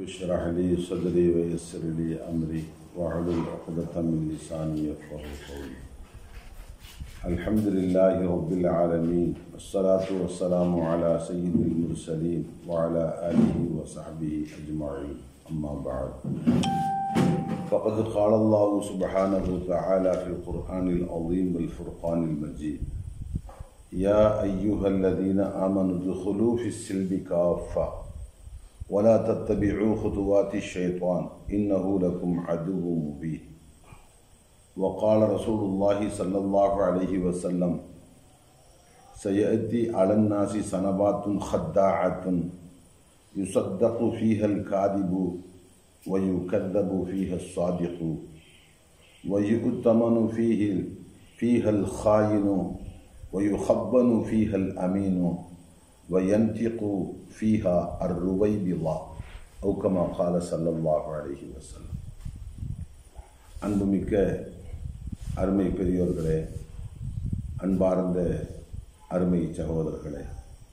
اشرح لي صدري ويسر لي أمري واحلل عقدة من لساني يفقه قولي الحمد لله رب العالمين والصلاة والسلام على سيد المرسلين وعلى آله وصحبه أجمعين أما بعد فقد قال الله سبحانه وتعالى في القرآن العظيم والفرقان المجيد يا أيها الذين آمنوا ادخلوا في السلم كافة ولا تتبعوا خطوات الشيطان إنه لكم عدو مبين وقال رسول الله صلى الله عليه وسلم سيأتي على الناس سنبات خداعة يصدق فيها الكاذب ويكذب فيها الصادق ويؤتمن فيه فيها الخائن ويخبن فيها الأمين وينطق فيها الرويبضة أو كما قال صلى الله عليه وسلم அன்புமிக்க அருமை பெரியோர்களே அன்பார்ந்த அருமை சகோதரர்களே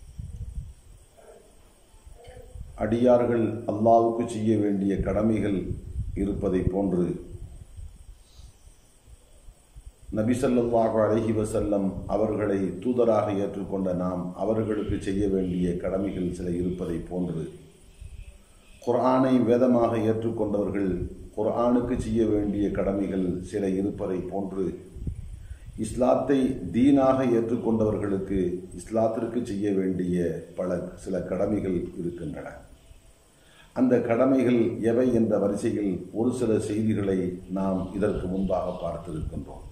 அடியார்கள் அல்லாவுக்கு செய்ய வேண்டிய கடமைகள் இருப்பதை போன்று நபிசல்லாஹு அலஹி வசல்லம் அவர்களை தூதராக ஏற்றுக்கொண்ட நாம் அவர்களுக்கு செய்ய வேண்டிய கடமைகள் சில இருப்பதை போன்று குர்ஆனை வேதமாக ஏற்றுக்கொண்டவர்கள் குர்ஆனுக்கு செய்ய வேண்டிய கடமைகள் சில இருப்பதை போன்று இஸ்லாத்தை தீனாக ஏற்றுக்கொண்டவர்களுக்கு இஸ்லாத்திற்கு செய்ய வேண்டிய பல சில கடமைகள் இருக்கின்றன அந்த கடமைகள் எவை என்ற வரிசையில் ஒரு சில செய்திகளை நாம் இதற்கு முன்பாக பார்த்திருக்கின்றோம்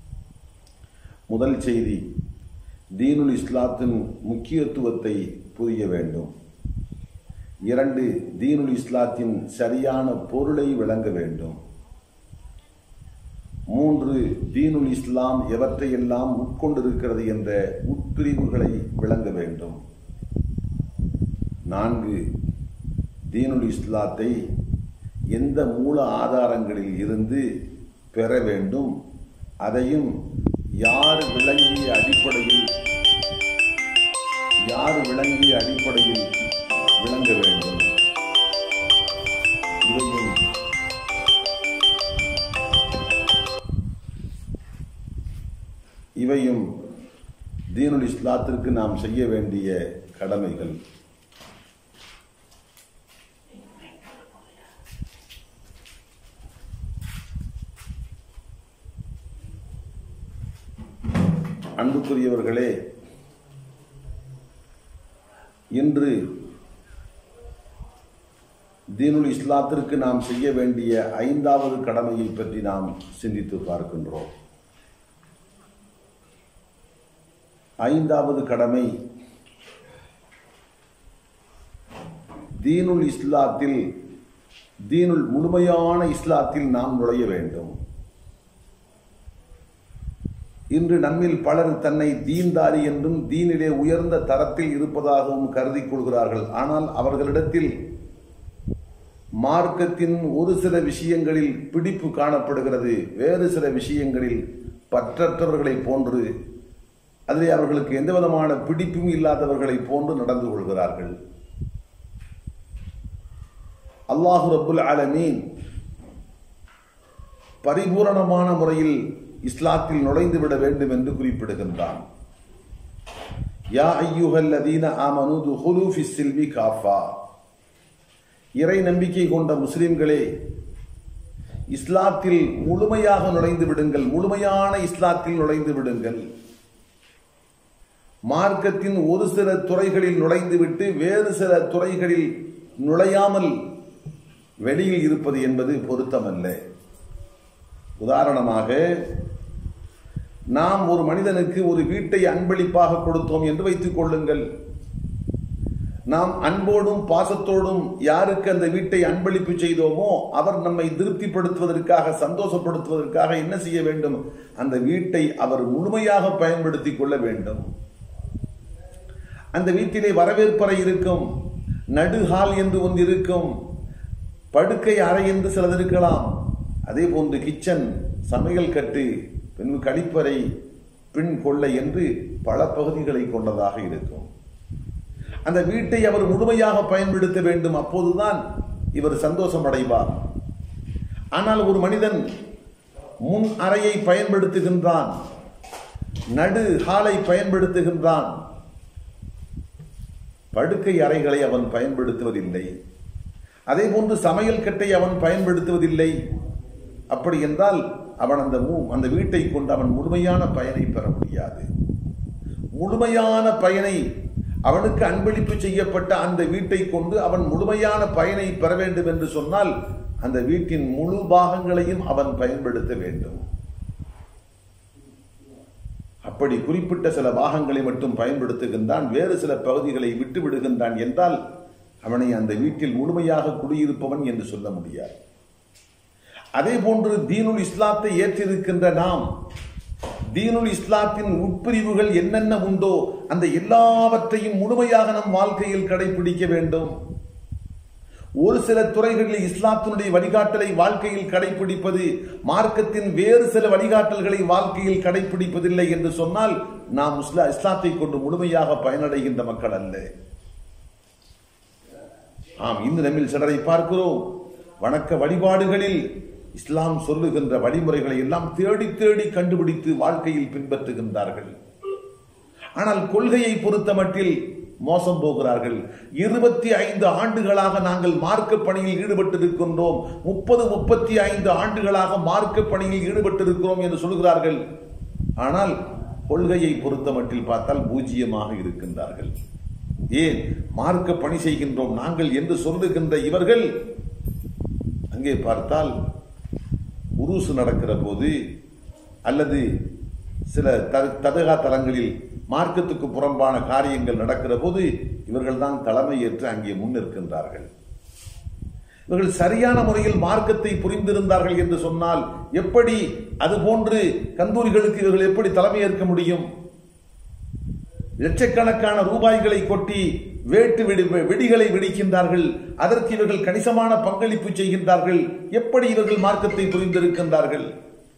முதல் செய்தி தீனுல் இஸ்லாத்தின் முக்கியத்துவத்தை புரிய வேண்டும் இரண்டு தீனுல் இஸ்லாத்தின் சரியான பொருளை விளங்க வேண்டும் மூன்று தீனுல் இஸ்லாம் எவற்றையெல்லாம் உட்கொண்டிருக்கிறது என்ற உட்பிரிவுகளை விளங்க வேண்டும் நான்கு தீனுல் இஸ்லாத்தை எந்த மூல ஆதாரங்களில் இருந்து பெற வேண்டும் அதையும் யார் விளங்கிய அடிப்படையில் யார் விளங்கிய அடிப்படையில் விளங்க வேண்டும் இவையும் இவையும் தீனுல் இஸ்லாத்திற்கு நாம் செய்ய வேண்டிய கடமைகள் அன்புக்குரியவர்களே இன்று தீனுல் இஸ்லாத்திற்கு நாம் செய்ய வேண்டிய ஐந்தாவது கடமையை பற்றி நாம் சிந்தித்து பார்க்கின்றோம் ஐந்தாவது கடமை தீனுல் இஸ்லாத்தில் தீனுல் முழுமையான இஸ்லாத்தில் நாம் நுழைய வேண்டும் இன்று நம்மில் பலர் தன்னை தீன்தாரி என்றும் தீனிலே உயர்ந்த தரத்தில் இருப்பதாகவும் கருதி கொள்கிறார்கள் ஆனால் அவர்களிடத்தில் மார்க்கத்தின் ஒரு சில விஷயங்களில் பிடிப்பு காணப்படுகிறது வேறு சில விஷயங்களில் பற்றற்றவர்களை போன்று அதிலே அவர்களுக்கு எந்த விதமான பிடிப்பும் இல்லாதவர்களை போன்று நடந்து கொள்கிறார்கள் அல்லாஹு ரபுல் ஆலமீன் பரிபூரணமான முறையில் இஸ்லாத்தில் நுழைந்து விட வேண்டும் என்று குறிப்பிடுகின்றான் யா ஐயுஹல் அதீன ஆமனு துஹுலு ஃபிஸ் சில்மி காஃபா இறை நம்பிக்கை கொண்ட முஸ்லிம்களே இஸ்லாத்தில் முழுமையாக நுழைந்து விடுங்கள் முழுமையான இஸ்லாத்தில் நுழைந்து விடுங்கள் மார்க்கத்தின் ஒரு சில துறைகளில் நுழைந்துவிட்டு வேறு சில துறைகளில் நுழையாமல் வெளியில் இருப்பது என்பது பொருத்தமல்ல உதாரணமாக நாம் ஒரு மனிதனுக்கு ஒரு வீட்டை அன்பளிப்பாக கொடுத்தோம் என்று வைத்துக் கொள்ளுங்கள் நாம் அன்போடும் பாசத்தோடும் யாருக்கு அந்த வீட்டை அன்பளிப்பு செய்தோமோ அவர் நம்மை திருப்திப்படுத்துவதற்காக சந்தோஷப்படுத்துவதற்காக என்ன செய்ய வேண்டும் அந்த வீட்டை அவர் முழுமையாக பயன்படுத்திக் கொள்ள வேண்டும் அந்த வீட்டிலே வரவேற்பறை இருக்கும் நடுஹால் என்று ஒன்று இருக்கும் படுக்கை அறை என்று சிலது இருக்கலாம் அதே போன்று கிச்சன் சமையல் கட்டு பின் கழிப்பறை பின் கொள்ளை என்று பல பகுதிகளை கொண்டதாக இருக்கும் அந்த வீட்டை அவர் முழுமையாக பயன்படுத்த வேண்டும் அப்போதுதான் இவர் சந்தோஷம் அடைவார் ஆனால் ஒரு மனிதன் முன் அறையை பயன்படுத்துகின்றான் நடு ஹாலை பயன்படுத்துகின்றான் படுக்கை அறைகளை அவன் பயன்படுத்துவதில்லை அதே போன்று சமையல் கட்டை அவன் பயன்படுத்துவதில்லை அப்படி என்றால் அவன் அந்த மூ அந்த வீட்டை கொண்டு அவன் முழுமையான பயனை பெற முடியாது முழுமையான பயனை அவனுக்கு அன்பளிப்பு செய்யப்பட்ட அந்த வீட்டை கொண்டு அவன் முழுமையான பயனை பெற வேண்டும் என்று சொன்னால் அந்த வீட்டின் முழு பாகங்களையும் அவன் பயன்படுத்த வேண்டும் அப்படி குறிப்பிட்ட சில பாகங்களை மட்டும் பயன்படுத்துகின்றான் வேறு சில பகுதிகளை விட்டு விடுகின்றான் என்றால் அவனை அந்த வீட்டில் முழுமையாக குடியிருப்பவன் என்று சொல்ல முடியாது அதே போன்று தீனுல் இஸ்லாத்தை ஏற்றிருக்கின்ற நாம் தீனுல் இஸ்லாத்தின் உட்பிரிவுகள் என்னென்ன உண்டோ அந்த எல்லாவற்றையும் முழுமையாக நம் வாழ்க்கையில் கடைபிடிக்க வேண்டும் ஒரு சில துறைகளில் இஸ்லாத்தினுடைய வழிகாட்டலை வாழ்க்கையில் கடைபிடிப்பது மார்க்கத்தின் வேறு சில வழிகாட்டல்களை வாழ்க்கையில் கடைபிடிப்பதில்லை என்று சொன்னால் நாம் இஸ்லா இஸ்லாத்தை கொண்டு முழுமையாக பயனடைகின்ற மக்கள் அல்ல ஆம் இன்று நம்மில் சிலரை பார்க்கிறோம் வணக்க வழிபாடுகளில் இஸ்லாம் சொல்லுகின்ற வழிமுறைகளை எல்லாம் தேடி தேடி கண்டுபிடித்து வாழ்க்கையில் பின்பற்றுகின்றார்கள் ஆனால் கொள்கையை பொறுத்த மட்டில் மோசம் போகிறார்கள் இருபத்தி ஐந்து ஆண்டுகளாக நாங்கள் மார்க்க பணியில் ஈடுபட்டிருக்கின்றோம் முப்பது முப்பத்தி ஐந்து ஆண்டுகளாக மார்க்க பணியில் ஈடுபட்டிருக்கிறோம் என்று சொல்கிறார்கள் ஆனால் கொள்கையை பொறுத்த மட்டில் பார்த்தால் பூஜ்ஜியமாக இருக்கின்றார்கள் ஏன் மார்க்க பணி செய்கின்றோம் நாங்கள் என்று சொல்லுகின்ற இவர்கள் அங்கே பார்த்தால் உருசு நடக்கிற போது அல்லது சில ததகா தலங்களில் மார்க்கத்துக்கு புறம்பான காரியங்கள் நடக்கிற போது இவர்கள் தான் தலைமை ஏற்று அங்கே முன்னிற்கின்றார்கள் இவர்கள் சரியான முறையில் மார்க்கத்தை புரிந்திருந்தார்கள் என்று சொன்னால் எப்படி அதுபோன்று கந்தூரிகளுக்கு இவர்கள் எப்படி தலைமை ஏற்க முடியும் லட்சக்கணக்கான ரூபாய்களை கொட்டி வேட்டு வெடி வெடிகளை வெடிக்கின்றார்கள் அதற்கு இவர்கள் கணிசமான பங்களிப்பு செய்கின்றார்கள் எப்படி இவர்கள் மார்க்கத்தை புரிந்திருக்கின்றார்கள்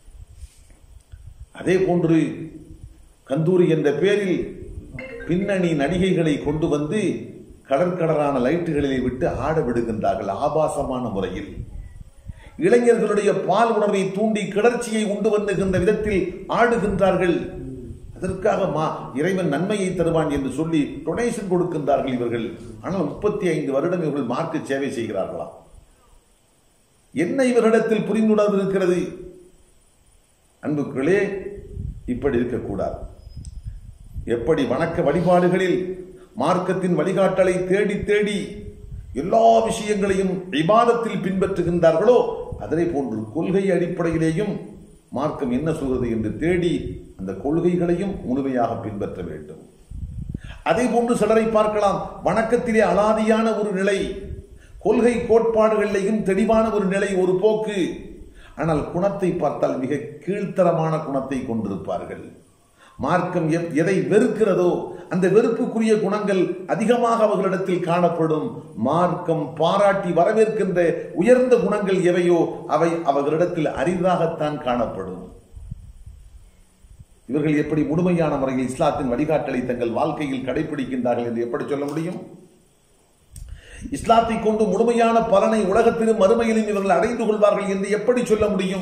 அதே போன்று கந்தூரி என்ற பேரில் பின்னணி நடிகைகளை கொண்டு வந்து கடற்கடரான லைட்டுகளிலே விட்டு ஆட விடுகின்றார்கள் ஆபாசமான முறையில் இளைஞர்களுடைய பால் உணர்வை தூண்டி கிளர்ச்சியை உண்டு வந்துகின்ற விதத்தில் ஆடுகின்றார்கள் அதற்காக மா இறைவன் நன்மையை தருவான் என்று சொல்லி டொனேஷன் கொடுக்கின்றார்கள் இவர்கள் ஆனால் முப்பத்தி ஐந்து வருடம் இவர்கள் மார்க்க சேவை செய்கிறார்களாம் என்ன இவரிடத்தில் புரிந்துணர்வு இருக்கிறது அன்புக்களே இப்படி இருக்கக்கூடாது எப்படி வணக்க வழிபாடுகளில் மார்க்கத்தின் வழிகாட்டலை தேடி தேடி எல்லா விஷயங்களையும் விவாதத்தில் பின்பற்றுகின்றார்களோ அதனை போன்று கொள்கை அடிப்படையிலேயும் மார்க்கம் என்ன சொல்கிறது என்று தேடி அந்த கொள்கைகளையும் முழுமையாக பின்பற்ற வேண்டும் அதே போன்று சிலரை பார்க்கலாம் வணக்கத்திலே அலாதியான ஒரு நிலை கொள்கை கோட்பாடுகளிலேயும் தெளிவான ஒரு நிலை ஒரு போக்கு ஆனால் குணத்தை பார்த்தால் மிக கீழ்த்தரமான குணத்தை கொண்டிருப்பார்கள் மார்க்கம் எதை வெறுக்கிறதோ அந்த வெறுப்புக்குரிய குணங்கள் அதிகமாக அவர்களிடத்தில் காணப்படும் மார்க்கம் பாராட்டி வரவேற்கின்ற உயர்ந்த குணங்கள் எவையோ அவை அவர்களிடத்தில் அரிதாகத்தான் காணப்படும் இவர்கள் எப்படி முழுமையான முறையில் இஸ்லாத்தின் வழிகாட்டலை தங்கள் வாழ்க்கையில் கடைபிடிக்கின்றார்கள் என்று எப்படி சொல்ல முடியும் இஸ்லாத்தை கொண்டு முழுமையான பலனை உலகத்திலும் மறுமையிலும் இவர்கள் அடைந்து கொள்வார்கள் என்று எப்படி சொல்ல முடியும்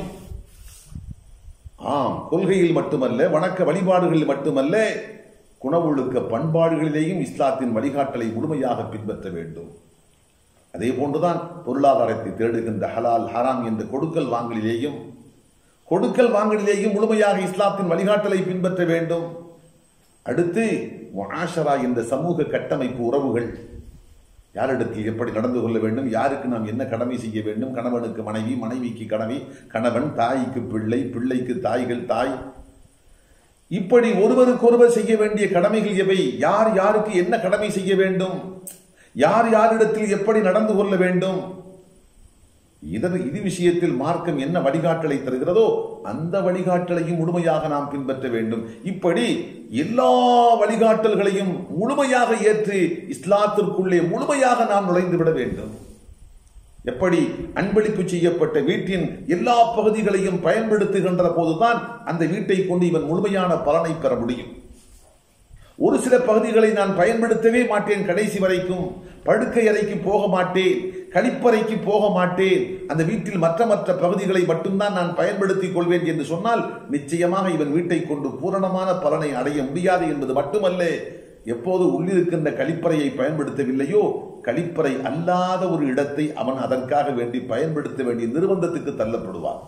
ஆம் கொள்கையில் மட்டுமல்ல வணக்க வழிபாடுகளில் மட்டுமல்ல குணவொழுக்க பண்பாடுகளிலேயும் இஸ்லாத்தின் வழிகாட்டலை முழுமையாக பின்பற்ற வேண்டும் அதே போன்றுதான் பொருளாதாரத்தை தேடுகின்ற ஹலால் ஹராம் என்ற கொடுக்கல் வாங்கலிலேயும் கொடுக்கல் வாங்கலிலேயும் முழுமையாக இஸ்லாத்தின் வழிகாட்டலை பின்பற்ற வேண்டும் அடுத்து முஆஷரா என்ற சமூக கட்டமைப்பு உறவுகள் யாரிடத்தில் எப்படி நடந்து கொள்ள வேண்டும் யாருக்கு நாம் என்ன கடமை செய்ய வேண்டும் கணவனுக்கு மனைவி மனைவிக்கு கணவி கணவன் தாய்க்கு பிள்ளை பிள்ளைக்கு தாய்கள் தாய் இப்படி ஒருவருக்கொருவர் செய்ய வேண்டிய கடமைகள் எவை யார் யாருக்கு என்ன கடமை செய்ய வேண்டும் யார் யாரிடத்தில் எப்படி நடந்து கொள்ள வேண்டும் இதன் இது விஷயத்தில் மார்க்கம் என்ன வழிகாட்டலை தருகிறதோ அந்த வழிகாட்டலையும் முழுமையாக நாம் பின்பற்ற வேண்டும் இப்படி எல்லா வழிகாட்டல்களையும் முழுமையாக ஏற்று இஸ்லாத்திற்குள்ளே முழுமையாக நாம் நுழைந்து விட வேண்டும் எப்படி அன்பளிப்பு செய்யப்பட்ட வீட்டின் எல்லா பகுதிகளையும் பயன்படுத்துகின்ற போதுதான் அந்த வீட்டை கொண்டு இவன் முழுமையான பலனை பெற முடியும் ஒரு சில பகுதிகளை நான் பயன்படுத்தவே மாட்டேன் கடைசி வரைக்கும் படுக்கை அறைக்கு போக மாட்டேன் கழிப்பறைக்கு போக மாட்டேன் அந்த வீட்டில் மற்ற மற்ற பகுதிகளை மட்டும்தான் நான் பயன்படுத்திக் கொள்வேன் என்று சொன்னால் நிச்சயமாக இவன் வீட்டை கொண்டு பூரணமான பலனை அடைய முடியாது என்பது மட்டுமல்ல எப்போது உள்ளிருக்கின்ற கழிப்பறையை பயன்படுத்தவில்லையோ கழிப்பறை அல்லாத ஒரு இடத்தை அவன் அதற்காக வேண்டி பயன்படுத்த வேண்டிய நிர்பந்தத்துக்கு தள்ளப்படுவான்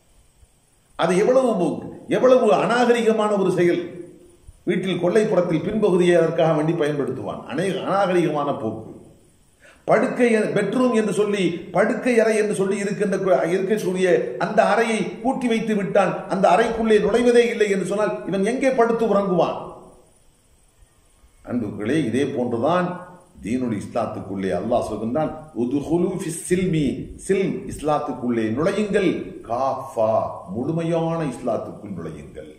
அது எவ்வளவு எவ்வளவு அநாகரிகமான ஒரு செயல் வீட்டில் கொல்லைப்புறத்தில் பின்பகுதியை அதற்காக வேண்டி பயன்படுத்துவான் அநேக அநாகரிகமான போக்கு படுக்கை பெட்ரூம் என்று சொல்லி படுக்கை அறை என்று சொல்லி இருக்கின்ற இருக்கக்கூடிய அந்த அறையை பூட்டி வைத்து விட்டான் அந்த அறைக்குள்ளே நுழைவதே இல்லை என்று சொன்னால் இவன் எங்கே படுத்து உறங்குவான் அன்புகளே இதே போன்றுதான் தீனுல் இஸ்லாத்துக்குள்ளே அல்லாஹ் சொல்கின்றான் உதுஹுலு ஃபிஸ் சில்மி சில்ம் இஸ்லாத்துக்குள்ளே நுழையுங்கள் காஃபா முழுமையான இஸ்லாத்துக்குள் நுழையுங்கள்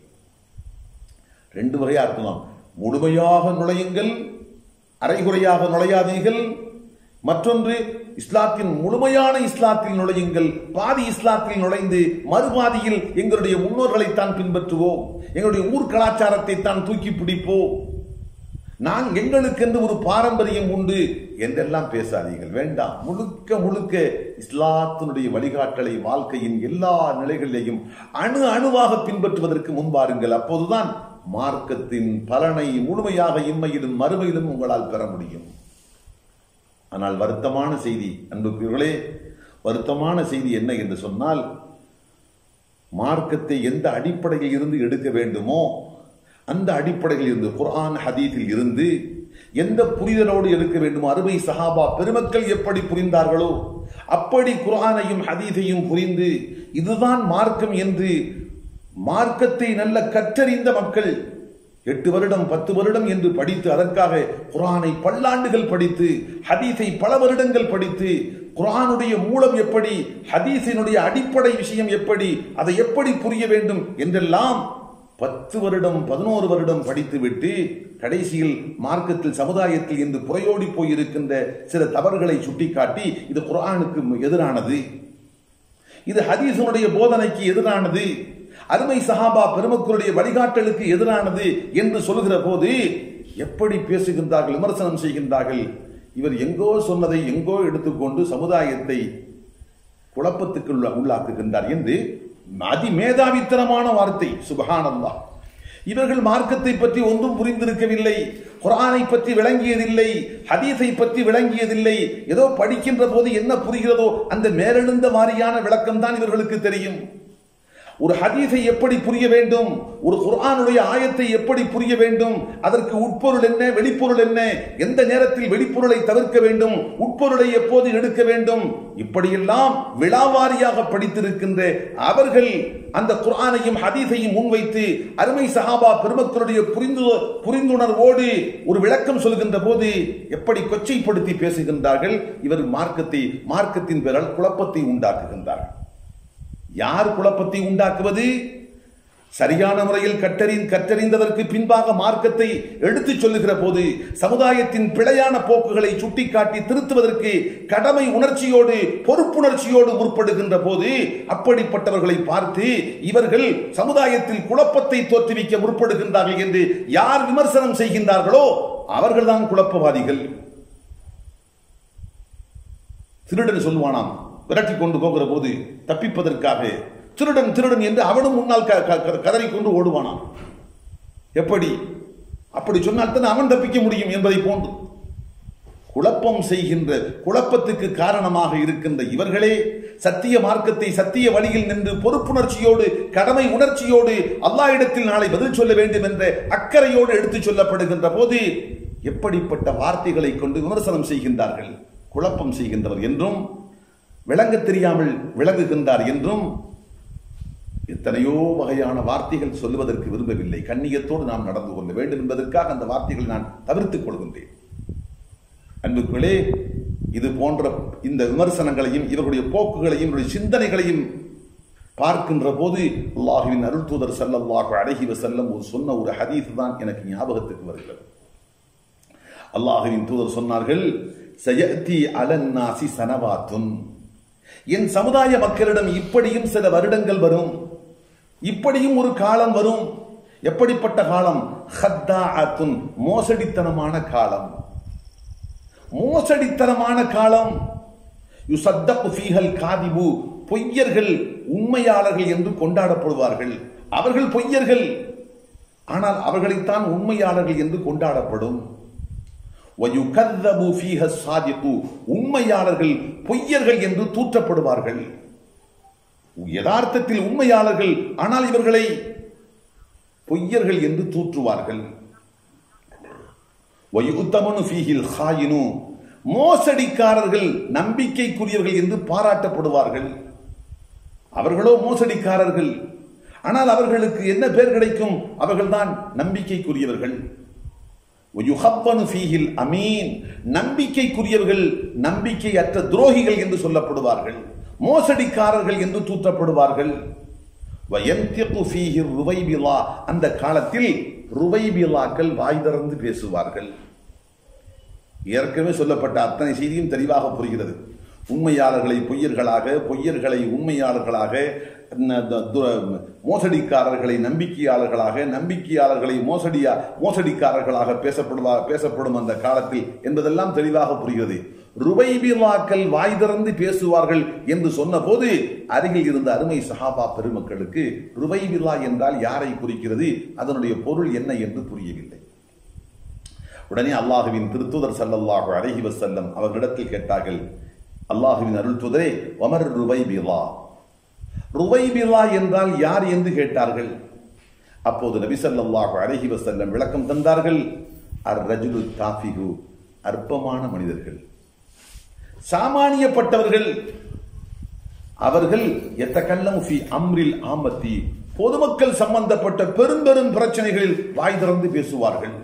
ரெண்டு வகையா இருக்கலாம் முழுமையாக நுழையுங்கள் அரைகுறையாக நுழையாதீர்கள் மற்றொன்று இஸ்லாத்தின் முழுமையான இஸ்லாத்தில் நுழையுங்கள் பாதி இஸ்லாத்தில் நுழைந்து மறுபாதியில் எங்களுடைய முன்னோர்களைத்தான் பின்பற்றுவோம் எங்களுடைய ஊர் கலாச்சாரத்தை தான் தூக்கி பிடிப்போம் நான் எங்களுக்கென்று ஒரு பாரம்பரியம் உண்டு என்றெல்லாம் பேசாதீர்கள் வேண்டாம் முழுக்க முழுக்க இஸ்லாத்தினுடைய வழிகாட்டலை வாழ்க்கையின் எல்லா நிலைகளிலேயும் அணு அணுவாக பின்பற்றுவதற்கு முன்பாருங்கள் அப்போதுதான் மார்க்கத்தின் பலனை முழுமையாக இம்மையிலும் மறுமையிலும் உங்களால் பெற முடியும் ஆனால் வருத்தமான செய்தி அன்புக்குரியவர்களே வருத்தமான செய்தி என்ன என்று சொன்னால் மார்க்கத்தை எந்த அடிப்படையில் இருந்து எடுக்க வேண்டுமோ அந்த அடிப்படையில் இருந்து குர்ஆன் ஹதீஸில் இருந்து எந்த புரிதலோடு எடுக்க வேண்டுமோ அருமை சஹாபா பெருமக்கள் எப்படி புரிந்தார்களோ அப்படி குர்ஆனையும் ஹதீஸையும் புரிந்து இதுதான் மார்க்கம் என்று மார்க்கத்தை நல்ல கற்றறிந்த மக்கள் எட்டு வருடம் பத்து வருடம் என்று படித்து அதற்காக குரானை பல்லாண்டுகள் படித்து ஹதீஸை பல வருடங்கள் படித்து குரானுடைய மூலம் எப்படி ஹதீஸினுடைய அடிப்படை விஷயம் எப்படி அதை எப்படி புரிய வேண்டும் என்றெல்லாம் பத்து வருடம் பதினோரு வருடம் படித்துவிட்டு கடைசியில் மார்க்கத்தில் சமுதாயத்தில் இன்று புறையோடி போயிருக்கின்ற சில தவறுகளை சுட்டிக்காட்டி இது குரானுக்கு எதிரானது இது ஹதீசனுடைய போதனைக்கு எதிரானது அருமை சஹாபா பெருமக்களுடைய வழிகாட்டலுக்கு எதிரானது என்று சொல்லுகிற போது எப்படி பேசுகின்றார்கள் விமர்சனம் செய்கின்றார்கள் இவர் எங்கோ சொன்னதை எங்கோ எடுத்துக்கொண்டு சமுதாயத்தை குழப்பத்துக்கு உள்ளாக்குகின்றார் என்று அதிமேதாவித்தனமான வார்த்தை சுபகானந்தா இவர்கள் மார்க்கத்தை பற்றி ஒன்றும் புரிந்திருக்கவில்லை குரானை பற்றி விளங்கியதில்லை ஹதீஸை பற்றி விளங்கியதில்லை ஏதோ படிக்கின்ற போது என்ன புரிகிறதோ அந்த மேலெழுந்த வாரியான விளக்கம் தான் இவர்களுக்கு தெரியும் ஒரு ஹதீஸை எப்படி புரிய வேண்டும் ஒரு குர்ஆனுடைய ஆயத்தை எப்படி புரிய வேண்டும் அதற்கு உட்பொருள் என்ன வெளிப்பொருள் என்ன எந்த நேரத்தில் வெளிப்பொருளை தவிர்க்க வேண்டும் உட்பொருளை எப்போது எடுக்க வேண்டும் இப்படியெல்லாம் விழாவாரியாக படித்திருக்கின்ற அவர்கள் அந்த குர்ஆனையும் ஹதீஸையும் முன்வைத்து அருமை சஹாபா பெருமக்களுடைய புரிந்து புரிந்துணர்வோடு ஒரு விளக்கம் சொல்கின்ற போது எப்படி கொச்சைப்படுத்தி பேசுகின்றார்கள் இவர் மார்க்கத்தை மார்க்கத்தின் பெயரால் குழப்பத்தை உண்டாக்குகின்றார்கள் யார் குழப்பத்தை உண்டாக்குவது சரியான முறையில் கற்றறிந் கற்றறிந்ததற்கு பின்பாக மார்க்கத்தை எடுத்துச் சொல்லுகிற போது சமுதாயத்தின் பிழையான போக்குகளை சுட்டிக்காட்டி திருத்துவதற்கு கடமை உணர்ச்சியோடு பொறுப்புணர்ச்சியோடு முற்படுகின்ற போது அப்படிப்பட்டவர்களை பார்த்து இவர்கள் சமுதாயத்தில் குழப்பத்தை தோற்றுவிக்க முற்படுகின்றார்கள் என்று யார் விமர்சனம் செய்கின்றார்களோ அவர்கள்தான் குழப்பவாதிகள் திருடன் சொல்லுவானாம் விரட்டி கொண்டு போகிற போது தப்பிப்பதற்காக திருடன் திருடன் என்று அவனும் முன்னால் கதறிக்கொண்டு ஓடுவானாம் எப்படி அப்படி சொன்னால் தான் அவன் தப்பிக்க முடியும் என்பதை போன்று குழப்பம் செய்கின்ற குழப்பத்துக்கு காரணமாக இருக்கின்ற இவர்களே சத்திய மார்க்கத்தை சத்திய வழியில் நின்று பொறுப்புணர்ச்சியோடு கடமை உணர்ச்சியோடு அல்லாஹ்விடத்தில் நாளை பதில் சொல்ல வேண்டும் என்ற அக்கறையோடு எடுத்துச் சொல்லப்படுகின்ற போது எப்படிப்பட்ட வார்த்தைகளை கொண்டு விமர்சனம் செய்கின்றார்கள் குழப்பம் செய்கின்றவர் என்றும் விளங்க தெரியாமல் விளங்குகின்றார் என்றும் எத்தனையோ வகையான வார்த்தைகள் சொல்லுவதற்கு விரும்பவில்லை கண்ணியத்தோடு நாம் நடந்து கொள்ள வேண்டும் என்பதற்காக அந்த வார்த்தைகளை நான் தவிர்த்துக் கொள்கின்றேன் அன்புக்குள்ளே இது போன்ற இந்த விமர்சனங்களையும் இவர்களுடைய போக்குகளையும் இவருடைய சிந்தனைகளையும் பார்க்கின்ற போது அல்லாஹுவின் அருள் தூதர் சல்லல்லாஹு அழகி செல்லம் ஒரு சொன்ன ஒரு ஹதீஸ் தான் எனக்கு ஞாபகத்துக்கு வருகிறது அல்லாஹுவின் தூதர் சொன்னார்கள் சயத்தி அலன்னாசி சனவாத்துன் என் சமுதாய மக்களிடம் இப்படியும் சில வருடங்கள் வரும் இப்படியும் ஒரு காலம் வரும் எப்படிப்பட்ட காலம் ஹத்தாஅத்துன் மோசடித்தனமான காலம் மோசடித்தனமான காலம் யுசத்தகு ஃபீஹல் காதிபு பொய்யர்கள் உண்மையாளர்கள் என்று கொண்டாடப்படுவார்கள் அவர்கள் பொய்யர்கள் ஆனால் அவர்களைத்தான் உண்மையாளர்கள் என்று கொண்டாடப்படும் வயுகத்தபு ஃபீஹ சாதிகு உண்மையாளர்கள் பொய்யர்கள் என்று தூற்றப்படுவார்கள் யதார்த்தத்தில் உண்மையாளர்கள் ஆனால் இவர்களை பொய்யர்கள் என்று தூற்றுவார்கள் வயுத்தமனு ஃபீஹில் ஹாயினு மோசடிக்காரர்கள் நம்பிக்கைக்குரியவர்கள் என்று பாராட்டப்படுவார்கள் அவர்களோ மோசடிக்காரர்கள் ஆனால் அவர்களுக்கு என்ன பேர் கிடைக்கும் அவர்கள்தான் நம்பிக்கைக்குரியவர்கள் வயுஹப்பனு ஃபீஹில் அமீன் நம்பிக்கைக்குரியவர்கள் நம்பிக்கையற்ற துரோகிகள் என்று சொல்லப்படுவார்கள் மோசடிக்காரர்கள் என்று தூற்றப்படுவார்கள் வயந்திகு ஃபீஹி ருவைபிலா அந்த காலத்தில் ருவைபிலாக்கள் வாய் திறந்து பேசுவார்கள் ஏற்கனவே சொல்லப்பட்ட அத்தனை செய்தியும் தெளிவாக புரிகிறது உண்மையாளர்களை பொய்யர்களாக பொய்யர்களை உண்மையாளர்களாக ந- த- து- மோசடிக்காரர்களை நம்பிக்கையாளர்களாக நம்பிக்கையாளர்களை மோசடியா மோசடிக்காரர்களாக பேசப்படுவா பேசப்படும் அந்த காலத்தில் என்பதெல்லாம் தெளிவாக புரிகிறது ருபைபிலாக்கள் வாய் திறந்து பேசுவார்கள் என்று சொன்னபோது அருகில் இருந்த அருமை சஹாபா பெருமக்களுக்கு ருபைபிலா என்றால் யாரை குறிக்கிறது அதனுடைய பொருள் என்ன என்று புரியவில்லை உடனே அல்லாஹுவின் திருத்தூதர் ஸல்லல்லாஹு அலைஹி வஸல்லம் அவர்களிடத்தில் கேட்டார்கள் அல்லாஹுவின் அருள் தூதரே ஒமர் ருவைபிலா ருவைபிலா என்றால் யார் என்று கேட்டார்கள் அப்போது நபி ஸல்லல்லாஹு அலைஹி வஸல்லம் விளக்கம் தந்தார்கள் அர் ரஜுலு தாஃபிகு அற்பமான மனிதர்கள் சாமானியப்பட்டவர்கள் அவர்கள் எத்தகல்லம் ஃபி அம்ரில் ஆமத்தி பொதுமக்கள் சம்பந்தப்பட்ட பெரும் பெரும் பிரச்சனைகளில் வாய் திறந்து பேசுவார்கள்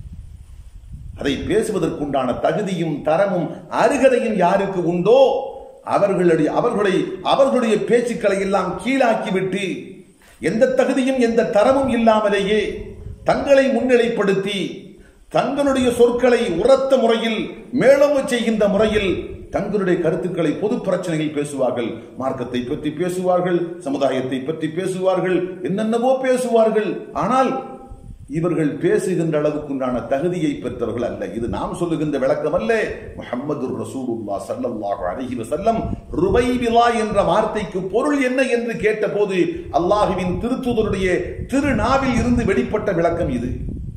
அதை பேசுவதற்குண்டான தகுதியும் தரமும் அருகதையும் யாருக்கு உண்டோ அவர்களுடைய அவர்களுடைய அவர்களுடைய பேச்சுக்களை எல்லாம் கீழாக்கிவிட்டு எந்த தகுதியும் எந்த தரமும் இல்லாமலேயே தங்களை முன்னிலைப்படுத்தி தங்களுடைய சொற்களை உரத்த முறையில் மேலோங்க செய்கின்ற முறையில் தங்களுடைய கருத்துக்களை பொது பிரச்சனையில் பேசுவார்கள் மார்க்கத்தை பற்றி பேசுவார்கள் சமுதாயத்தை பற்றி பேசுவார்கள் என்னென்னவோ பேசுவார்கள் ஆனால் இவர்கள் பேசுகின்ற அளவுக்குண்டான தகுதியை பெற்றவர்கள் அல்ல இது நாம் சொல்லுகின்ற விளக்கம் அல்ல முஹம்மது ரசூலுல்லா ஸல்லல்லாஹு அலைஹி வஸல்லம் ருபைபிலா என்ற வார்த்தைக்கு பொருள் என்ன என்று கேட்டபோது அல்லாஹுவின் திருத்துதருடைய திருநாவில் இருந்து வெளிப்பட்ட விளக்கம் இது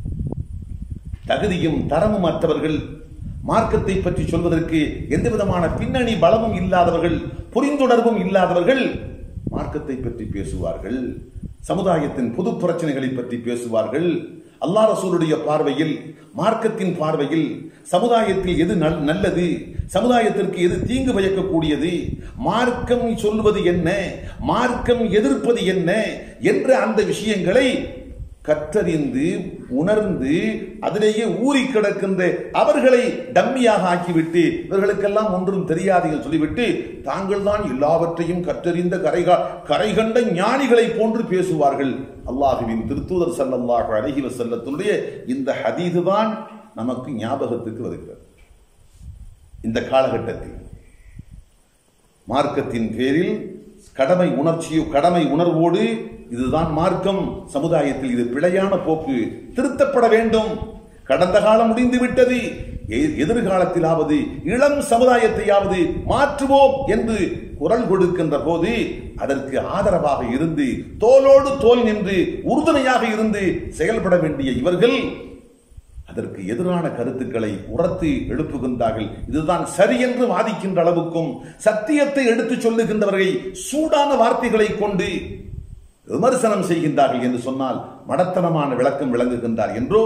தகுதியும் தரமும் அற்றவர்கள் மார்க்கத்தை பற்றி சொல்வதற்கு எந்த விதமான பின்னணி பலமும் இல்லாதவர்கள் புரிந்துணர்வும் இல்லாதவர்கள் மார்க்கத்தை பற்றி பேசுவார்கள் சமுதாயத்தின் பொது பிரச்சனைகளை பற்றி பேசுவார்கள் அல்லாஹ் ரசூலுடைய பார்வையில் மார்க்கத்தின் பார்வையில் சமுதாயத்தில் எது நல்- நல்லது சமுதாயத்திற்கு எது தீங்கு பயக்கக்கூடியது மார்க்கம் சொல்வது என்ன மார்க்கம் எதிர்ப்பது என்ன என்ற அந்த விஷயங்களை கற்றறிந்து உணர்ந்து அதிலேயே ஊறி கிடக்கின்ற அவர்களை டம்மியாக ஆக்கிவிட்டு இவர்களுக்கெல்லாம் ஒன்றும் தெரியாது என்று சொல்லிவிட்டு தாங்கள் தான் எல்லாவற்றையும் கற்றறிந்த கரைகா கரைகண்ட ஞானிகளை போன்று பேசுவார்கள் அல்லாஹுவின் திருத்தூதர் ஸல்லல்லாஹு அலைஹி வஸல்லத்துடைய இந்த ஹதீது தான் நமக்கு ஞாபகத்துக்கு வருகிறது இந்த காலகட்டத்தில் மார்க்கத்தின் பேரில் கடமை உணர்ச்சியோ கடமை உணர்வோடு இதுதான் மார்க்கம் சமுதாயத்தில் இது பிழையான போக்கு திருத்தப்பட வேண்டும் கடந்த காலம் முடிந்து விட்டது எ- எதிர்காலத்திலாவது இளம் சமுதாயத்தையாவது மாற்றுவோம் என்று குரல் கொடுக்கின்ற போது அதற்கு ஆதரவாக இருந்து தோளோடு தோல் நின்று உறுதுணையாக இருந்து செயல்பட வேண்டிய இவர்கள் அதற்கு எதிரான கருத்துக்களை உரத்து எழுப்புகின்றார்கள் இதுதான் சரி என்று வாதிக்கின்ற அளவுக்கும் சத்தியத்தை எடுத்துச் சொல்லுகின்றவர்களை சூடான வார்த்தைகளை கொண்டு விமர்சனம் செய்கின்றார்கள் என்று சொன்னால் மடத்தனமான விளக்கம் விளங்குகின்றார் என்றோ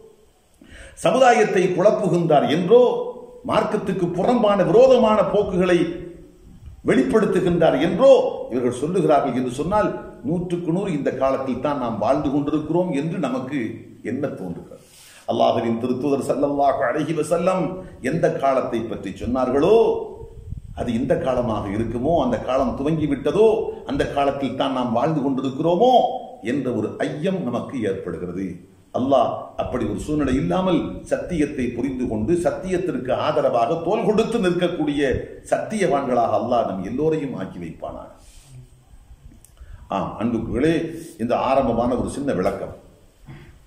சமுதாயத்தை குழப்புகின்றார் என்றோ மார்க்கத்துக்கு புறம்பான விரோதமான போக்குகளை வெளிப்படுத்துகின்றார் என்றோ இவர்கள் சொல்லுகிறார்கள் என்று சொன்னால் நூற்றுக்கு நூறு இந்த காலத்தில் தான் நாம் வாழ்ந்து கொண்டிருக்கிறோம் என்று நமக்கு என்ன தோன்றுகிறது அல்லாஹுவின் திருத்தூதர் ஸல்லல்லாஹு அலைஹி வஸல்லம் எந்த காலத்தை பற்றி சொன்னார்களோ அது இந்த காலமாக இருக்குமோ அந்த காலம் துவங்கி விட்டதோ அந்த காலத்தில் தான் நாம் வாழ்ந்து கொண்டிருக்கிறோமோ என்ற ஒரு ஐயம் நமக்கு ஏற்படுகிறது அல்லாஹ் அப்படி ஒரு சூழ்நிலை இல்லாமல் சத்தியத்தை புரிந்து கொண்டு சத்தியத்திற்கு ஆதரவாக தோல் கொடுத்து நிற்கக்கூடிய சத்தியவான்களாக அல்லாஹ் நம் எல்லோரையும் ஆக்கி வைப்பானாக ஆம் அன்புக்குகளே இந்த ஆரம்பமான ஒரு சின்ன விளக்கம்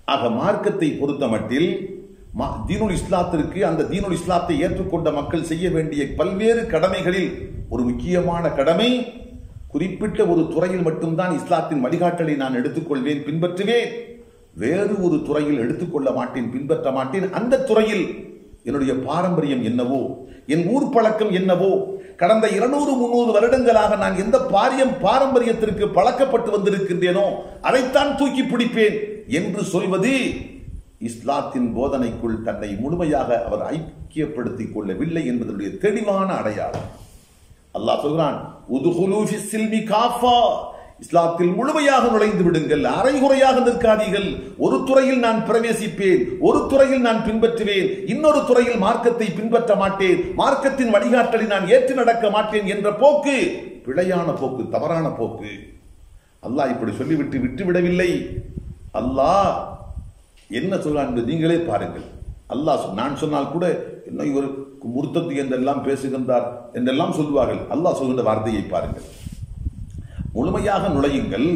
ஆக மார்க்கத்தை பொறுத்தமட்டில் ம- தீனுல் இஸ்லாத்திற்கு அந்த தீனுல் இஸ்லாத்தை ஏற்றுக்கொண்ட மக்கள் செய்ய வேண்டிய பல்வேறு கடமைகளில் ஒரு முக்கியமான கடமை குறிப்பிட்ட ஒரு துறையில் மட்டும்தான் இஸ்லாத்தின் வழிகாட்டலை நான் எடுத்துக்கொள்வேன் பின்பற்றுவேன் வேறு ஒரு துறையில் எடுத்துக்கொள்ள மாட்டேன் பின்பற்ற மாட்டேன் அந்த துறையில் என்னுடைய பாரம்பரியம் என்னவோ என் ஊர் பழக்கம் என்னவோ கடந்த இருநூறு முன்னூறு வருடங்களாக நான் எந்த பாரியம் பாரம்பரியத்திற்கு பழக்கப்பட்டு வந்திருக்கின்றேனோ அதைத்தான் தூக்கி பிடிப்பேன் என்று சொல்வது இஸ்லாத்தின் போதனைக்குள் தன்னை முழுமையாக அவர் ஐக்கியப்படுத்திக் கொள்ளவில்லை என்பதனுடைய தெளிவான அடையாளம் அல்லாஹ் சொல்கிறான் உதுகுலு ஃபிஸ் சில்மி காஃபா இஸ்லாத்தில் முழுமையாக நுழைந்து விடுங்கள் அரைகுறையாக நிற்காதீர்கள் ஒரு துறையில் நான் பிரவேசிப்பேன் ஒரு துறையில் நான் பின்பற்றுவேன் இன்னொரு துறையில் மார்க்கத்தை பின்பற்ற மாட்டேன் மார்க்கத்தின் வழிகாட்டலை நான் ஏற்று நடக்க மாட்டேன் என்ற போக்கு பிழையான போக்கு தவறான போக்கு அல்லாஹ் இப்படி சொல்லிவிட்டு விட்டுவிடவில்லை அல்லாஹ் என்ன சொல்றான் என்று நீங்களே பாருங்கள் அல்லாஹ் சொல்- நான் சொன்னால் கூட என்ன இவர் முர்த்தத்து என்றெல்லாம் பேசுகின்றார் என்றெல்லாம் சொல்லுவார்கள் அல்லாஹ் சொல்கின்ற வார்த்தையை பாருங்கள் முழுமையாக நுழையுங்கள்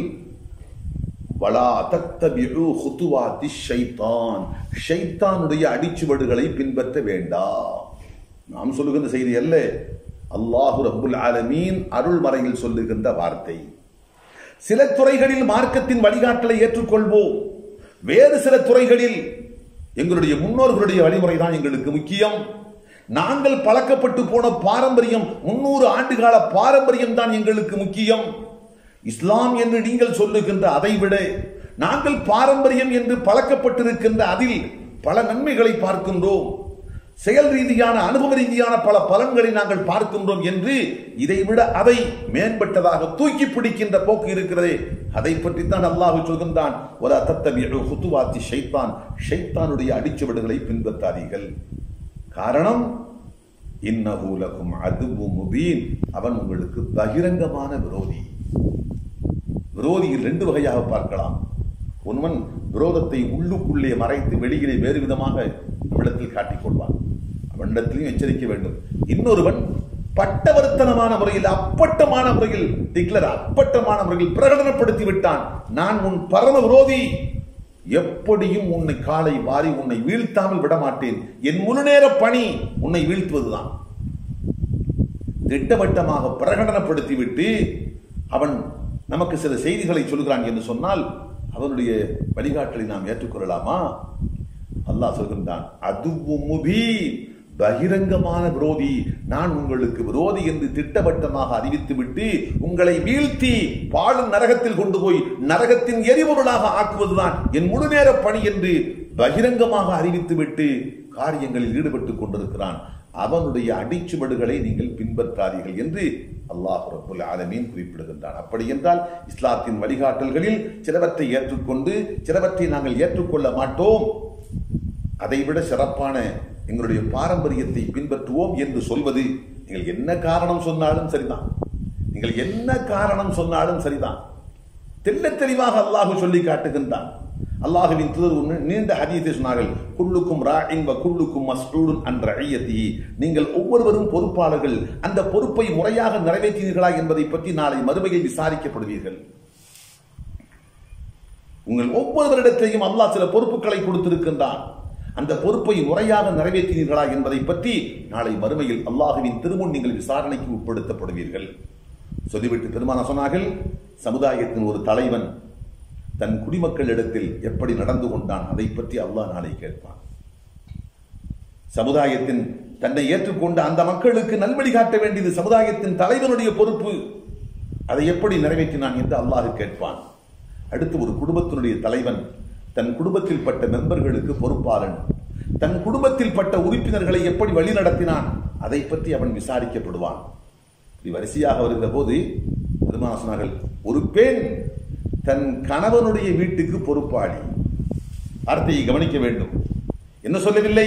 வலா தத்தபிஉ ஹுதுவாத்தி ஷைத்தான் ஷைத்தானுடைய அடிச்சுவடுகளை பின்பற்ற வேண்டாம் நாம் சொல்லுகின்ற செய்தி அல்ல அல்லாஹு ரப்புல் ஆலமீன் அருள்மறையில் சொல்லுகின்ற வார்த்தை சில துறைகளில் மார்க்கத்தின் வழிகாட்டலை ஏற்றுக்கொள்வோம் வேறு சில துறைகளில் எங்களுடைய முன்னோர்களுடைய வழிமுறை தான் எங்களுக்கு முக்கியம் நாங்கள் பழக்கப்பட்டு போன பாரம்பரியம் முன்னூறு ஆண்டுகால பாரம்பரியம் தான் எங்களுக்கு முக்கியம் இஸ்லாம் என்று நீங்கள் சொல்லுகின்ற அதை விட நாங்கள் பாரம்பரியம் என்று பழக்கப்பட்டிருக்கின்ற அதில் பல நன்மைகளை பார்க்கின்றோம் செயல் ரீதியான அனுபவ ரீதியான பல பலன்களை நாங்கள் பார்க்கின்றோம் என்று இதை விட அதை மேம்பட்டதாக தூக்கி பிடிக்கின்ற போக்கு இருக்கிறதே அதை பற்றித்தான் அல்லாஹ் சொல்கின்றான் ஒரு அத்தத்தமிழ் ஹுத்துவாத்தி ஷைத்தான் ஷைத்தானுடைய அடிச்சுவடுகளை பின்பற்றாதீர்கள் காரணம் இன்னஹூலகும் அதுவு முபீன் அவன் உங்களுக்கு பகிரங்கமான விரோதி விரோதியில் ரெண்டு வகையாக பார்க்கலாம் ஒருவன் விரோதத்தை உள்ளுக்குள்ளே மறைத்து வெளியிலே வேறு விதமாக நம்மிடத்தில் காட்டிக் கொள்வான் அவனிடத்திலையும் எச்சரிக்க வேண்டும் இன்னொருவன் பட்டவர்த்தனமான முறையில் அப்பட்டமான முறையில் டிக்ளர் அப்பட்டமான முறையில் பிரகடனப்படுத்தி விட்டான் நான் உன் பரம விரோதி எப்படியும் உன்னை காலை வாரி உன்னை வீழ்த்தாமல் விட மாட்டேன் என் முழுநேர பணி உன்னை வீழ்த்துவதுதான் திட்டவட்டமாக பிரகடனப்படுத்திவிட்டு அவன் நமக்கு சில செய்திகளை சொல்கிறான் என்று சொன்னால் அவனுடைய வழிகாட்டலை நாம் ஏற்றுக்கொள்ளலாமா அல்லாஹ் சொல்கின்றான் அதுவும் முபீ பகிரங்கமான விரோதி நான் உங்களுக்கு விரோதி என்று திட்டவட்டமாக அறிவித்துவிட்டு உங்களை வீழ்த்தி பாழும் நரகத்தில் கொண்டு போய் நரகத்தின் எரிபொருளாக ஆக்குவதுதான் என் முழுநேர பணி என்று பகிரங்கமாக அறிவித்துவிட்டு காரியங்களில் ஈடுபட்டுக் கொண்டிருக்கிறான் அவனுடைய அடிச்சுவடுகளை நீங்கள் பின்பற்றாதீர்கள் என்று அல்லாஹ் ரப்புல் ஆலமீன் குறிப்பிடுகின்றான் அப்படி என்றால் இஸ்லாத்தின் வழிகாட்டல்களில் சிலவற்றை ஏற்றுக்கொண்டு சிலவற்றை நாங்கள் ஏற்றுக்கொள்ள மாட்டோம் அதைவிட சிறப்பான எங்களுடைய பாரம்பரியத்தை பின்பற்றுவோம் என்று சொல்வது நீங்கள் என்ன காரணம் சொன்னாலும் சரிதான் நீங்கள் என்ன காரணம் சொன்னாலும் சரிதான் தெள்ளத் தெளிவாக அல்லாஹு சொல்லி காட்டுகின்றான் அல்லாஹுவின் தூதர் ஒரு நீண்ட ஹதீஸை சொன்னார்கள் குல்லுக்கும் ராஇன் வ குல்லுக்கும் மஸ்ஊலுன் அன் ரஇயத்திஹி நீங்கள் ஒவ்வொருவரும் பொறுப்பாளர்கள் அந்த பொறுப்பை முறையாக நிறைவேற்றினீர்களா என்பதை பற்றி நாளை மறுமையில் விசாரிக்கப்படுவீர்கள் உங்கள் ஒவ்வொருவரிடத்திலையும் அல்லாஹ் சில பொறுப்புகளை கொடுத்திருக்கின்றான் அந்த பொறுப்பை முறையாக நிறைவேற்றினீர்களா என்பதை பற்றி நாளை மறுமையில் அல்லாஹுவின் திருமுன் நீங்கள் விசாரணைக்கு உட்படுத்தப்படுவீர்கள் சொல்லிவிட்டு பெருமான சொன்னார்கள் சமுதாயத்தின் ஒரு தலைவன் தன் குடிமக்களிடத்தில் எப்படி நடந்து கொண்டான் அதை பற்றி அல்லாஹ் நாளை கேட்பான் சமுதாயத்தின் தன்னை ஏற்றுக்கொண்ட அந்த மக்களுக்கு நல்வழி காட்ட வேண்டியது சமுதாயத்தின் தலைவனுடைய பொறுப்பு அதை எப்படி நிறைவேற்றினான் என்று அல்லாஹ் கேட்பான் அடுத்து ஒரு குடும்பத்தினுடைய தலைவன் தன் குடும்பத்தில் பட்ட மெம்பர்களுக்கு பொறுப்பாளன் தன் குடும்பத்தில் பட்ட உறுப்பினர்களை எப்படி வழி நடத்தினான் அதை பற்றி அவன் விசாரிக்கப்படுவான் இப்படி வரிசையாக வருகிற போது பெருமான சொன்னார்கள் ஒரு பெண் தன் கணவனுடைய வீட்டுக்கு பொறுப்பாளி வார்த்தையை கவனிக்க வேண்டும் என்ன சொல்லவில்லை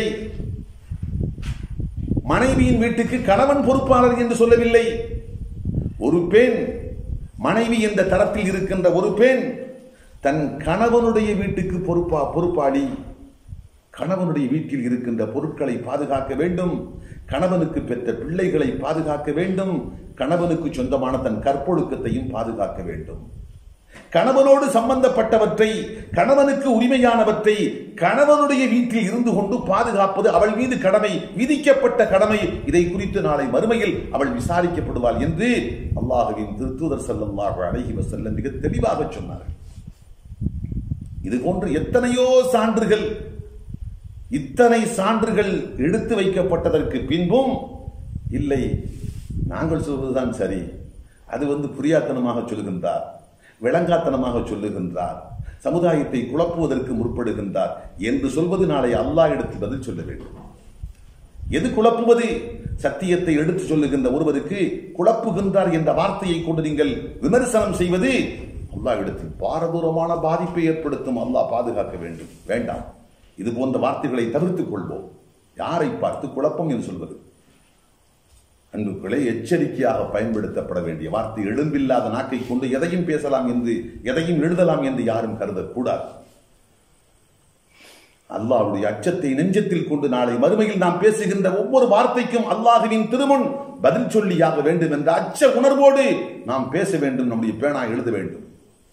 மனைவியின் வீட்டுக்கு கணவன் பொறுப்பாளர் என்று சொல்லவில்லை ஒரு பெண் மனைவி என்ற தரத்தில் இருக்கின்ற ஒரு பெண் தன் கணவனுடைய வீட்டுக்கு பொறுப்பா பொறுப்பாளி கணவனுடைய வீட்டில் இருக்கின்ற பொருட்களை பாதுகாக்க வேண்டும் கணவனுக்கு பெற்ற பிள்ளைகளை பாதுகாக்க வேண்டும் கணவனுக்கு சொந்தமான தன் கற்பொழுக்கத்தையும் பாதுகாக்க வேண்டும் கணவனோடு சம்பந்தப்பட்டவற்றை கணவனுக்கு உரிமையானவற்றை கணவனுடைய வீட்டில் இருந்து கொண்டு பாதுகாப்பது அவள் மீது கடமை விதிக்கப்பட்ட கடமை இதை குறித்து நாளை மறுமையில் அவள் விசாரிக்கப்படுவாள் என்று அல்லாஹுவின் திருத்தூதர் ஸல்லல்லாஹு அலைஹி வஸல்லம் மிக தெளிவாக சொன்னார்கள் இது போன்று எத்தனையோ சான்றுகள் இத்தனை சான்றுகள் எடுத்து வைக்கப்பட்டதற்கு பின்பும் இல்லை நாங்கள் சொல்வதுதான் சரி அது வந்து புரியாத்தனமாக சொல்லுகின்றார் விளங்காத்தனமாக சொல்லுகின்றார் சமுதாயத்தை குழப்புவதற்கு முற்படுகின்றார் என்று சொல்வது நாளை அல்லாஹ் எடுத்து பதில் சொல்ல வேண்டும் எது குழப்புவது சத்தியத்தை எடுத்து சொல்லுகின்ற ஒருவருக்கு குழப்புகின்றார் என்ற வார்த்தையை கொண்டு நீங்கள் விமர்சனம் செய்வது அல்லாஹ் இடத்தில் பாரதூரமான பாதிப்பை ஏற்படுத்தும் அல்லாஹ் பாதுகாக்க வேண்டும் வேண்டாம் இது போன்ற வார்த்தைகளை தவிர்த்துக் கொள்வோம் யாரை பார்த்து குழப்பம் என்று சொல்வது அன்புக்களை எச்சரிக்கையாக பயன்படுத்தப்பட வேண்டிய வார்த்தை எழும்பில்லாத நாக்கை கொண்டு எதையும் பேசலாம் என்று எதையும் எழுதலாம் என்று யாரும் கருதக்கூடாது அல்லாஹ்வுடைய அச்சத்தை நெஞ்சத்தில் கொண்டு நாளை மறுமையில் நாம் பேசுகின்ற ஒவ்வொரு வார்த்தைக்கும் அல்லாஹுவின் திருமுன் பதில் சொல்லியாக வேண்டும் என்ற அச்ச உணர்வோடு நாம் பேச வேண்டும் நம்முடைய பேனா எழுத வேண்டும்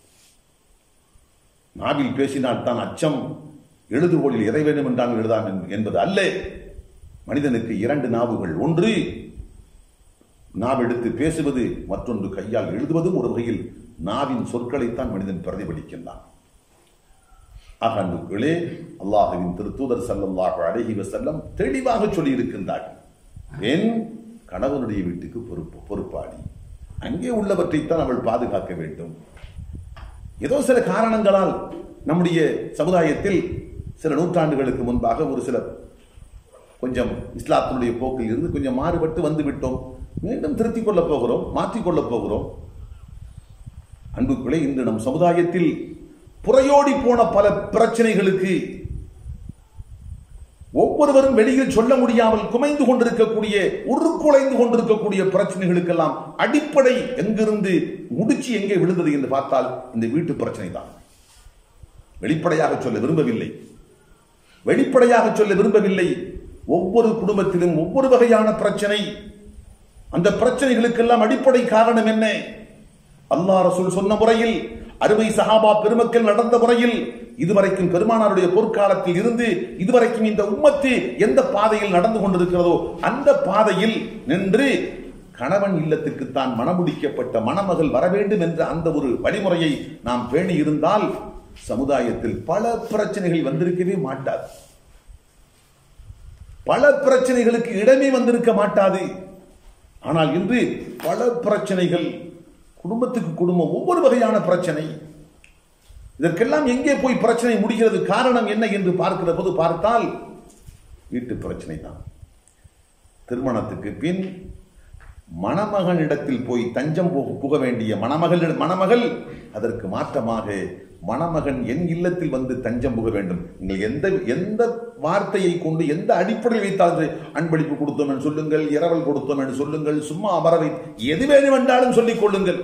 நாவில் பேசினால் தான் அச்சம் எழுதுகோளில் எதை வேண்டும் என்றால் எழுதாம் என்பது அல்ல மனிதனுக்கு இரண்டு நாவுகள் ஒன்று நாவெடுத்து பேசுவது மற்றொன்று கையால் எழுதுவதும் ஒரு வகையில் நாவின் சொற்களைத்தான் மனிதன் பிரதிபலிக்கின்றான் ஆக அன்புகளே அல்லாஹுவின் திருத்தூதர் ஸல்லல்லாஹு அலைஹி வஸல்லம் தெளிவாக சொல்லி இருக்கின்றார்கள் பெண் கணவனுடைய வீட்டுக்கு பொறுப்பு பொறுப்பாளி அங்கே உள்ளவற்றைத்தான் அவள் பாதுகாக்க வேண்டும் ஏதோ சில காரணங்களால் நம்முடைய சமுதாயத்தில் சில நூற்றாண்டுகளுக்கு முன்பாக ஒரு சில கொஞ்சம் இஸ்லாத்தினுடைய போக்கில் இருந்து கொஞ்சம் மாறுபட்டு வந்து விட்டோம் மீண்டும் திருத்திக் கொள்ளப் போகிறோம் மாற்றிக் கொள்ளப் போகிறோம் அன்புக்குள்ளே இன்று நம் சமுதாயத்தில் புறையோடி போன பல பிரச்சனைகளுக்கு ஒவ்வொருவரும் வெளியில் சொல்ல முடியாமல் குமைந்து கொண்டிருக்கக்கூடிய உருக்குலைந்து கொண்டிருக்கக்கூடிய பிரச்சனைகளுக்கெல்லாம் அடிப்படை எங்கிருந்து முடிச்சு எங்கே விழுந்தது என்று பார்த்தால் இந்த வீட்டு பிரச்சனை தான் வெளிப்படையாக சொல்ல விரும்பவில்லை வெளிப்படையாக சொல்ல விரும்பவில்லை ஒவ்வொரு குடும்பத்திலும் ஒவ்வொரு வகையான பிரச்சனை அந்த பிரச்சனைகளுக்கெல்லாம் அடிப்படை காரணம் என்ன அல்லாஹ் ரசூல் சொன்ன முறையில் அருமை சஹாபா பெருமக்கள் நடந்த முறையில் இதுவரைக்கும் பெருமானாருடைய பொற்காலத்தில் இருந்து இதுவரைக்கும் இந்த உம்மத்து எந்த பாதையில் நடந்து கொண்டிருக்கிறதோ அந்த பாதையில் நின்று கணவன் இல்லத்திற்கு தான் மணமுடிக்கப்பட்ட மணமகள் வர வேண்டும் என்ற அந்த ஒரு வழிமுறையை நாம் பேணி இருந்தால் சமுதாயத்தில் பல பிரச்சனைகள் வந்திருக்கவே மாட்டாது பல பிரச்சனைகளுக்கு இடமே வந்திருக்க மாட்டாது ஆனால் இன்று பல பிரச்சனைகள் குடும்பத்துக்கு குடும்பம் ஒவ்வொரு வகையான பிரச்சனை இதற்கெல்லாம் எங்கே போய் பிரச்சனை முடிகிறது காரணம் என்ன என்று பார்க்கிற போது பார்த்தால் வீட்டு பிரச்சனை தான் திருமணத்துக்கு பின் மணமகனிடத்தில் போய் தஞ்சம் புக புக வேண்டிய மணமகள் மணமகள் அதற்கு மாற்றமாக மணமகன் என் இல்லத்தில் வந்து தஞ்சம் புக வேண்டும் நீங்கள் எந்த எந்த வார்த்தையை கொண்டு எந்த அடிப்படையில் வைத்தால் அன்பளிப்பு கொடுத்தோம் என்று சொல்லுங்கள் இரவல் கொடுத்தோம் என்று சொல்லுங்கள் சும்மா அமர வை எது வேணும் என்றாலும் சொல்லிக் கொள்ளுங்கள்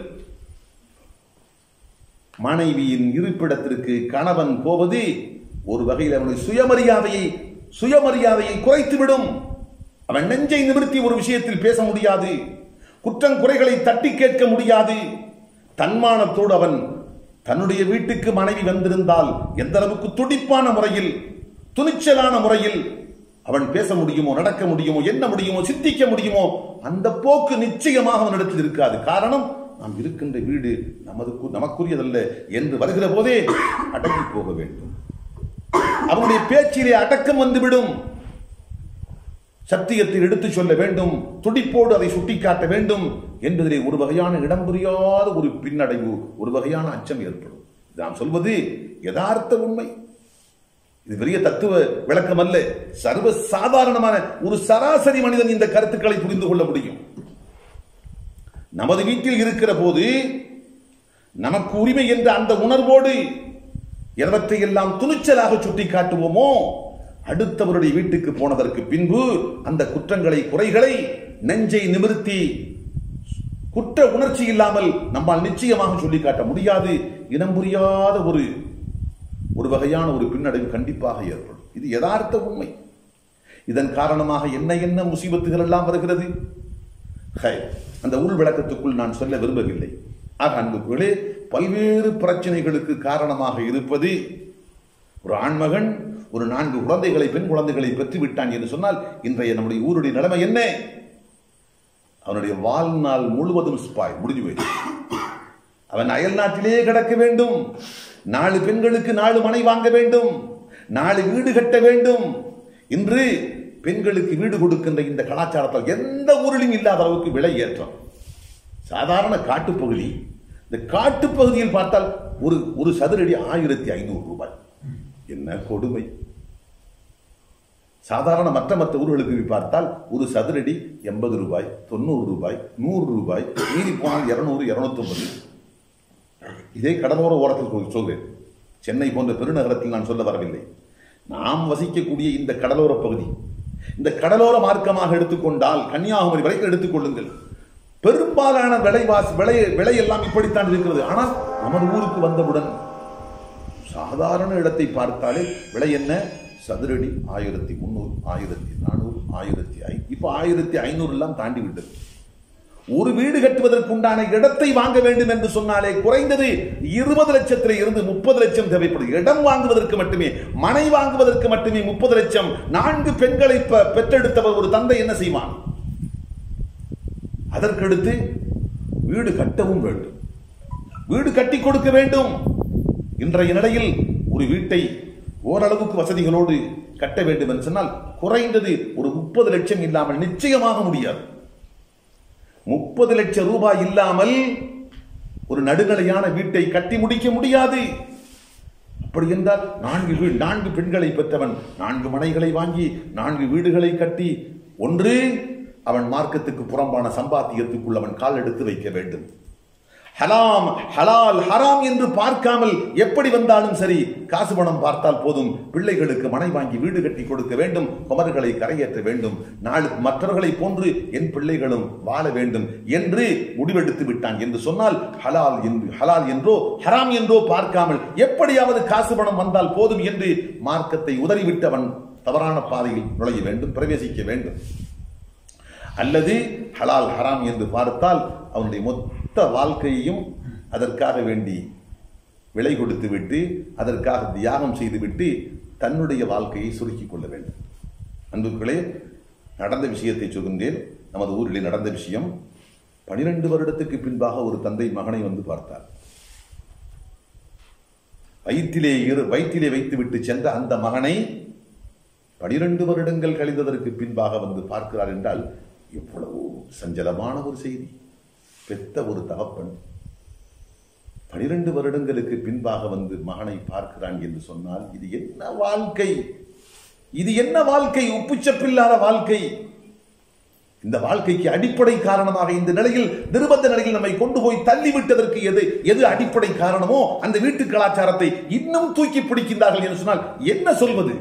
மனைவியின் இருப்பிடத்திற்கு கணவன் போவது ஒரு வகையில் அவனுடைய சுயமரியாதையை சுயமரியாதையை குறைத்துவிடும் அவன் நெஞ்சை நிமிர்த்தி ஒரு விஷயத்தில் பேச முடியாது குற்றம் குறைகளை தட்டி கேட்க முடியாது தன்மானத்தோடு அவன் தன்னுடைய வீட்டுக்கு மனைவி வந்திருந்தால் எந்த அளவுக்கு துடிப்பான முறையில் துணிச்சலான முறையில் அவன் பேச முடியுமோ நடக்க முடியுமோ என்ன முடியுமோ சித்திக்க முடியுமோ அந்த போக்கு நிச்சயமாக அவனிடத்தில் இருக்காது காரணம் நாம் இருக்கின்ற வீடு நமது நமக்குரியதல்ல என்று வருகிற போதே அடங்கி போக வேண்டும் அவனுடைய பேச்சிலே அடக்கம் வந்துவிடும் சத்தியத்தை எடுத்துச் சொல்ல வேண்டும் துடிப்போடு அதை சுட்டிக்காட்ட வேண்டும் என்பதிலே ஒரு வகையான இடம் புரியாத ஒரு பின்னடைவு ஒரு வகையான அச்சம் ஏற்படும் நாம் சொல்வது யதார்த்த உண்மை இது பெரிய தத்துவ விளக்கம் அல்ல சர்வ சாதாரணமான ஒரு சராசரி மனிதன் இந்த கருத்துக்களை புரிந்து கொள்ள முடியும் நமது வீட்டில் இருக்கிற போது நமக்கு உரிமை என்ற அந்த உணர்வோடு எவற்றை எல்லாம் துணிச்சலாக சுட்டி காட்டுவோமோ அடுத்தவருடைய வீட்டுக்கு போனதற்கு பின்பு அந்த குற்றங்களை குறைகளை நெஞ்சை நிமிர்த்தி குற்ற உணர்ச்சி இல்லாமல் நம்மால் நிச்சயமாக சொல்லி காட்ட முடியாது இனம் புரியாத ஒரு ஒரு வகையான ஒரு பின்னடைவு கண்டிப்பாக ஏற்படும் இது யதார்த்த உண்மை இதன் காரணமாக என்ன என்ன முசீபத்துகள் எல்லாம் வருகிறது ஹை, அந்த உள் விளக்கத்துக்குள் நான் சொல்ல விரும்பவில்லை ஆக அன்புக்குள்ளே பல்வேறு பிரச்சனைகளுக்கு காரணமாக இருப்பது ஒரு ஆண்மகன் ஒரு நான்கு குழந்தைகளை பெண் குழந்தைகளை பெற்று விட்டான் என்று சொன்னால் இன்றைய நம்முடைய ஊருடைய நிலைமை என்ன அவனுடைய வாழ்நாள் முழுவதும் ஸ்பாய் முடிஞ்சு போயிடுச்சு அவன் அயல் நாட்டிலேயே கிடக்க வேண்டும் நாலு பெண்களுக்கு நாலு மனை வாங்க வேண்டும் நாலு வீடு கட்ட வேண்டும் இன்று பெண்களுக்கு வீடு கொடுக்கின்ற இந்த கலாச்சாரத்தால் எந்த ஊரிலும் இல்லாத அளவுக்கு விலை ஏற்றம் சாதாரண காட்டுப்பகுதி இந்த காட்டுப்பகுதியில் பார்த்தால் ஒரு ஒரு சதுரடி ஆயிரத்தி ஐநூறு ரூபாய் என்ன கொடுமை சாதாரண மற்ற மற்ற ஊர்களுக்கு போய் பார்த்தால் ஒரு சதுரடி எண்பது ரூபாய் தொண்ணூறு ரூபாய் நூறு ரூபாய் மீறி போனால் இருநூறு இருநூத்தொன்பது இதே கடலோர ஓரத்தில் சொல்~ சொல்கிறேன் சென்னை போன்ற பெருநகரத்தில் நான் சொல்ல வரவில்லை நாம் வசிக்கக்கூடிய இந்த கடலோர பகுதி இந்த கடலோர மார்க்கமாக எடுத்துக்கொண்டால் கன்னியாகுமரி வரைக்கும் எடுத்துக்கொள்ளுங்கள் பெரும்பாலான விலைவாசி விலை விலை எல்லாம் இப்படித்தான் இருக்கிறது ஆனால் நமது ஊருக்கு வந்தவுடன் சாதாரண இடத்தை பார்த்தாலே விலை என்ன சதுரடி ஆயிரத்தி முந்நூறு ஆயிரத்தி நானூறு ஆயிரத்தி ஐ இப்போ ஆயிரத்தி ஐநூறு எல்லாம் தாண்டி விட்டது ஒரு வீடு கட்டுவதற்குண்டான இடத்தை வாங்க வேண்டும் என்று சொன்னாலே குறைந்தது இருபது லட்சத்தில் இருந்து முப்பது லட்சம் தேவைப்படும் இடம் வாங்குவதற்கு மட்டுமே மனை வாங்குவதற்கு மட்டுமே முப்பது லட்சம் நான்கு பெண்களை பெ- பெற்றெடுத்தவர் ஒரு தந்தை என்ன செய்வான் அதற்கடுத்து வீடு கட்டவும் வேண்டும் வீடு கட்டி கொடுக்க வேண்டும் இன்றைய நிலையில் ஒரு வீட்டை ஓரளவுக்கு வசதிகளோடு கட்ட வேண்டும் என்று சொன்னால் குறைந்தது ஒரு முப்பது லட்சம் இல்லாமல் நிச்சயமாக முடியாது முப்பது லட்சம் ரூபாய் இல்லாமல் ஒரு நடுநிலையான வீட்டை கட்டி முடிக்க முடியாது அப்படி என்றால் நான்கு வீடு நான்கு பெண்களை பெற்றவன் நான்கு மனைகளை வாங்கி நான்கு வீடுகளை கட்டி ஒன்று அவன் மார்க்கத்துக்கு புறம்பான சம்பாத்தியத்துக்குள் அவன் கால் எடுத்து வைக்க வேண்டும் ஹலாம் ஹலால் ஹராம் என்று பார்க்காமல் எப்படி வந்தாலும் சரி காசு பணம் பார்த்தால் போதும் பிள்ளைகளுக்கு மனை வாங்கி வீடு கட்டி கொடுக்க வேண்டும் குமர்களை கரையேற்ற வேண்டும் நாளு மற்றவர்களை போன்று என் பிள்ளைகளும் வாழ வேண்டும் என்று முடிவெடுத்து விட்டான் என்று சொன்னால் ஹலால் என்று ஹலால் என்றோ ஹராம் என்றோ பார்க்காமல் எப்படியாவது காசு பணம் வந்தால் போதும் என்று மார்க்கத்தை உதறிவிட்டவன் தவறான பாதையில் நுழைய வேண்டும் பிரவேசிக்க வேண்டும் அல்லது ஹலால் ஹராம் என்று பார்த்தால் அவனுடைய மொத்த வாழ்க்கையையும் அதற்காக வேண்டி விலை கொடுத்து விட்டு அதற்காக தியாகம் செய்துவிட்டு தன்னுடைய வாழ்க்கையை சுருக்கிக் கொள்ள வேண்டும் அன்புகளே நடந்த விஷயத்தை சொல்கின்றேன் நமது ஊரிலே நடந்த விஷயம் பனிரெண்டு வருடத்துக்கு பின்பாக ஒரு தந்தை மகனை வந்து பார்த்தார் வயிற்றிலே இரு வயிற்றிலே வைத்துவிட்டு சென்ற அந்த மகனை பனிரெண்டு வருடங்கள் கழிந்ததற்கு பின்பாக வந்து பார்க்கிறார் என்றால் எவ்வளவு சஞ்சலமான ஒரு செய்தி பெத்த ஒரு தகப்பன் பனிரெண்டு வருடங்களுக்கு பின்பாக வந்து மகனை பார்க்கிறான் என்று சொன்னால் இது என்ன வாழ்க்கை இது என்ன வாழ்க்கை உப்புச்சப்பில்லாத வாழ்க்கை இந்த வாழ்க்கைக்கு அடிப்படை காரணமாக இந்த நிலையில் நிர்பந்த நிலையில் நம்மை கொண்டு போய் தள்ளிவிட்டதற்கு எது எது அடிப்படை காரணமோ அந்த வீட்டு கலாச்சாரத்தை இன்னும் தூக்கி பிடிக்கின்றார்கள் என்று சொன்னால் என்ன சொல்வது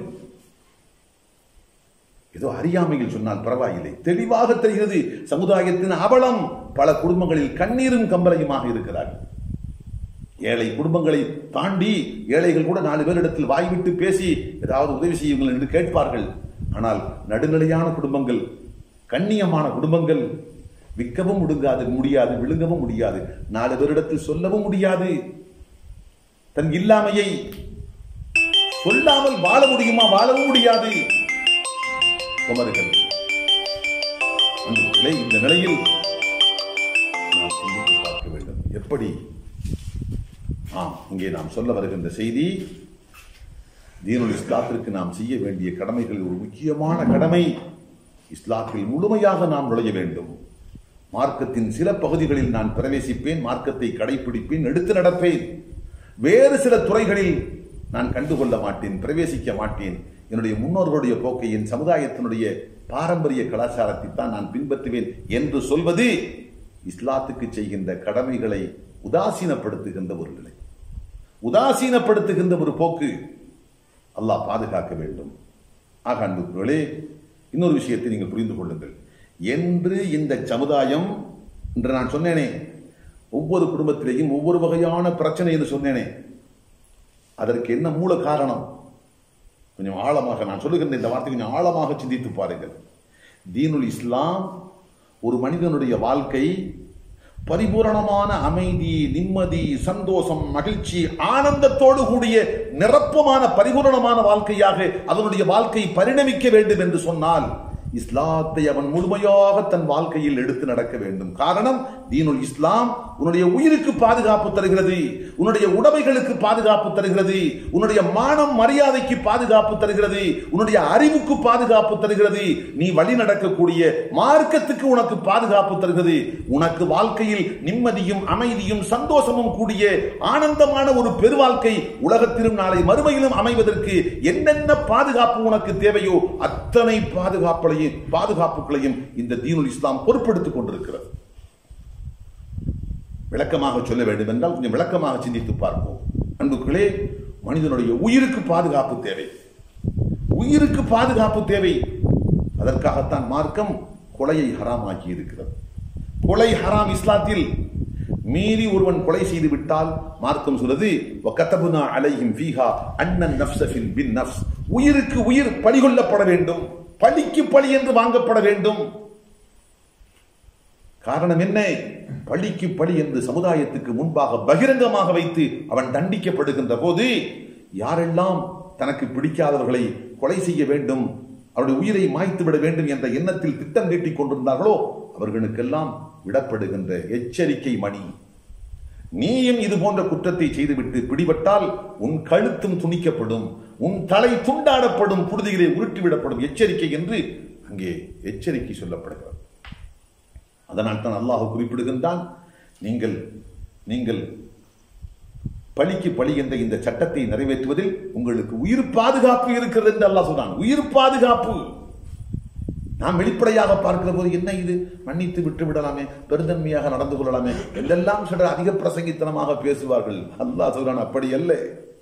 ஏதோ அறியாமையில் சொன்னால் பரவாயில்லை தெளிவாக தெரிகிறது சமுதாயத்தின் அவலம் பல குடும்பங்களில் கண்ணீரும் கம்பளையுமாக இருக்கிறார்கள் ஏழை குடும்பங்களை தாண்டி ஏழைகள் கூட நாலு பேரிடத்தில் வாய்விட்டு பேசி ஏதாவது உதவி செய்யுங்கள் என்று கேட்பார்கள் ஆனால் நடுநிலையான குடும்பங்கள் கண்ணியமான குடும்பங்கள் விற்கவும் முடுங்காது முடியாது விழுங்கவும் முடியாது நாலு பேரிடத்தில் சொல்லவும் முடியாது தன் இல்லாமையை சொல்லாமல் வாழ முடியுமா வாழவும் முடியாது குமர்கள் அன்புகளே, இந்த நிலையில் நாம் சிந்தித்து பார்க்க வேண்டும் எப்படி ஆம் இங்கே நாம் சொல்ல வருகின்ற செய்தி தீனுல் இஸ்லாத்திற்கு நாம் செய்ய வேண்டிய கடமைகளில் ஒரு முக்கியமான கடமை இஸ்லாத்தில் முழுமையாக நாம் நுழைய வேண்டும் மார்க்கத்தின் சில பகுதிகளில் நான் பிரவேசிப்பேன் மார்க்கத்தை கடைபிடிப்பேன் எடுத்து நடப்பேன் வேறு சில துறைகளில் நான் கண்டுகொள்ள மாட்டேன் பிரவேசிக்க மாட்டேன் என்னுடைய முன்னோர்களுடைய போக்கை என் சமுதாயத்தினுடைய பாரம்பரிய கலாச்சாரத்தை தான் நான் பின்பற்றுவேன் என்று சொல்வது இஸ்லாத்துக்கு செய்கின்ற கடமைகளை உதாசீனப்படுத்துகின்ற ஒரு நிலை உதாசீனப்படுத்துகின்ற ஒரு போக்கு அல்லாஹ் பாதுகாக்க வேண்டும் ஆக அன்புகளே இன்னொரு விஷயத்தை நீங்கள் புரிந்து கொள்ளுங்கள் என்று இந்த சமுதாயம் என்று நான் சொன்னேனே ஒவ்வொரு குடும்பத்திலேயும் ஒவ்வொரு வகையான பிரச்சனை என்று சொன்னேனே அதற்கு என்ன மூல காரணம் கொஞ்சம் ஆழமாக நான் சொல்லுகின்ற இந்த வார்த்தை கொஞ்சம் ஆழமாக சிந்தித்து பாருங்கள் தீனுல் இஸ்லாம் ஒரு மனிதனுடைய வாழ்க்கை பரிபூரணமான அமைதி நிம்மதி சந்தோஷம் மகிழ்ச்சி ஆனந்தத்தோடு கூடிய நிரப்பமான பரிபூரணமான வாழ்க்கையாக அதனுடைய வாழ்க்கை பரிணமிக்க வேண்டும் என்று சொன்னால் இஸ்லாத்தை அவன் முழுமையாக தன் வாழ்க்கையில் எடுத்து நடக்க வேண்டும் காரணம் தீனுல் இஸ்லாம் உன்னுடைய உயிருக்கு பாதுகாப்பு தருகிறது உன்னுடைய உடைமைகளுக்கு பாதுகாப்பு தருகிறது உன்னுடைய மானம் மரியாதைக்கு பாதுகாப்பு தருகிறது உன்னுடைய அறிவுக்கு பாதுகாப்பு தருகிறது நீ வழி நடக்கக்கூடிய மார்க்கத்துக்கு உனக்கு பாதுகாப்பு தருகிறது உனக்கு வாழ்க்கையில் நிம்மதியும் அமைதியும் சந்தோஷமும் கூடிய ஆனந்தமான ஒரு பெருவாழ்க்கை உலகத்திலும் நாளை மறுமையிலும் அமைவதற்கு என்னென்ன பாதுகாப்பு உனக்கு தேவையோ அத்தனை பாதுகாப்புகளையும் பாதுகாப்புகளையும் இந்த தீனுல் இஸ்லாம் பொறுப்பெடுத்துக் கொண்டிருக்கிறது விளக்கமாக சொல்ல வேண்டும் என்றால் கொஞ்சம் விளக்கமாக சிந்தித்து பார்ப்போம் அன்புகளே மனிதனுடைய உயிருக்கு பாதுகாப்பு தேவை உயிருக்கு பாதுகாப்பு தேவை அதற்காகத்தான் மார்க்கம் கொலையை ஹராமாக்கி இருக்கிறது கொலை ஹராம் இஸ்லாத்தில் மீறி ஒருவன் கொலை செய்து விட்டால் மார்க்கம் சொல்றது வகதபுனா அலைஹிம் ஃபீஹா அன்னன் நஃப்ஸ ஃபில் பின் நஃப்ஸ் உயிருக்கு உயிர் பழி கொள்ளப்பட வேண்டும் பழிக்கு பழி என்று வாங்கப்பட வேண்டும் காரணம் என்ன பழிக்கு பழி என்று சமுதாயத்துக்கு முன்பாக பகிரங்கமாக வைத்து அவன் தண்டிக்கப்படுகின்ற போது யாரெல்லாம் தனக்கு பிடிக்காதவர்களை கொலை செய்ய வேண்டும் அவருடைய உயிரை மாய்த்து விட வேண்டும் என்ற எண்ணத்தில் திட்டம் நீட்டிக் கொண்டிருந்தார்களோ அவர்களுக்கெல்லாம் விடப்படுகின்ற எச்சரிக்கை மணி நீயும் இது போன்ற குற்றத்தை செய்துவிட்டு பிடிபட்டால் உன் கழுத்தும் துணிக்கப்படும் உன் தலை துண்டாடப்படும் புழுதிகளை உருட்டிவிடப்படும் எச்சரிக்கை என்று அங்கே எச்சரிக்கை சொல்லப்படுகிறது அதனால் தான் அல்லாஹ் குறிப்பிடுகின்றான் நீங்கள் நீங்கள் பழிக்கு பழி என்ற இந்த சட்டத்தை நிறைவேற்றுவதில் உங்களுக்கு உயிர் பாதுகாப்பு இருக்கிறது என்று அல்லாஹ் சொல்றான் உயிர் பாதுகாப்பு நாம் வெளிப்படையாக பார்க்கிற போது என்ன இது மன்னித்து விட்டு விடலாமே பெருந்தன்மையாக நடந்து கொள்ளலாமே என்றெல்லாம் சிலர் அதிக பிரசங்கித்தனமாக பேசுவார்கள் அல்லாஹ் சொல்றான் அப்படி அல்ல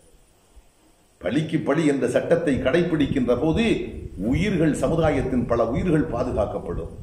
பழிக்கு பழி என்ற சட்டத்தை கடைபிடிக்கின்ற போது உயிர்கள் சமுதாயத்தின் பல உயிர்கள் பாதுகாக்கப்படும்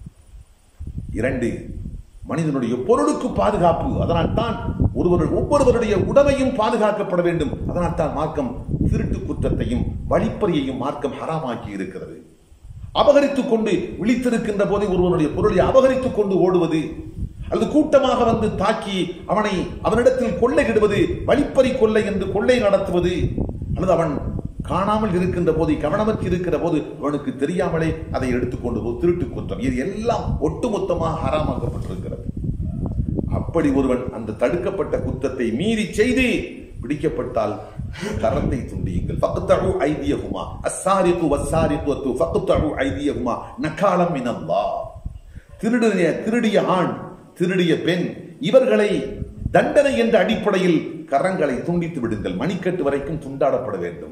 இரண்டு மனிதனுடைய பொருளுக்கு பாதுகாப்பு அதனால் தான் ஒருவர் ஒவ்வொருவருடைய உடமையும் பாதுகாக்கப்பட வேண்டும் அதனால் தான் மார்க்கம் திருட்டு குற்றத்தையும் வழிப்பறியையும் மார்க்கம் ஹராமாக்கி இருக்கிறது அபகரித்துக் கொண்டு விழித்திருக்கின்ற போதே ஒருவனுடைய பொருளை அபகரித்துக் கொண்டு ஓடுவது அல்லது கூட்டமாக வந்து தாக்கி அவனை அவனிடத்தில் கொள்ளையிடுவது வழிப்பறி கொள்ளை என்று கொள்ளை நடத்துவது அல்லது அவன் காணாமல் இருக்கின்ற போது கவனமற்று இருக்கிற போது அவனுக்கு தெரியாமலே அதை எடுத்துக்கொண்டு போது திருட்டு குற்றம் இது எல்லாம் ஒட்டுமொத்தமாக ஹராமாக்கப்பட்டிருக்கிறது அப்படி ஒருவன் அந்த தடுக்கப்பட்ட குற்றத்தை மீறி செய்து பிடிக்கப்பட்டால் கரத்தை துண்டியுங்கள் ஃபக்தஉ ஐதியஹுமா அஸ்ஸாரிகு வஸ்ஸாரிகுத்து ஃபக்தஉ ஐதியஹுமா நகாலம் மினல்லாஹ் திருடிய திருடிய ஆண் திருடிய பெண் இவர்களை தண்டனை என்ற அடிப்படையில் கரங்களை துண்டித்து விடுங்கள் மணிக்கட்டு வரைக்கும் துண்டாடப்பட வேண்டும்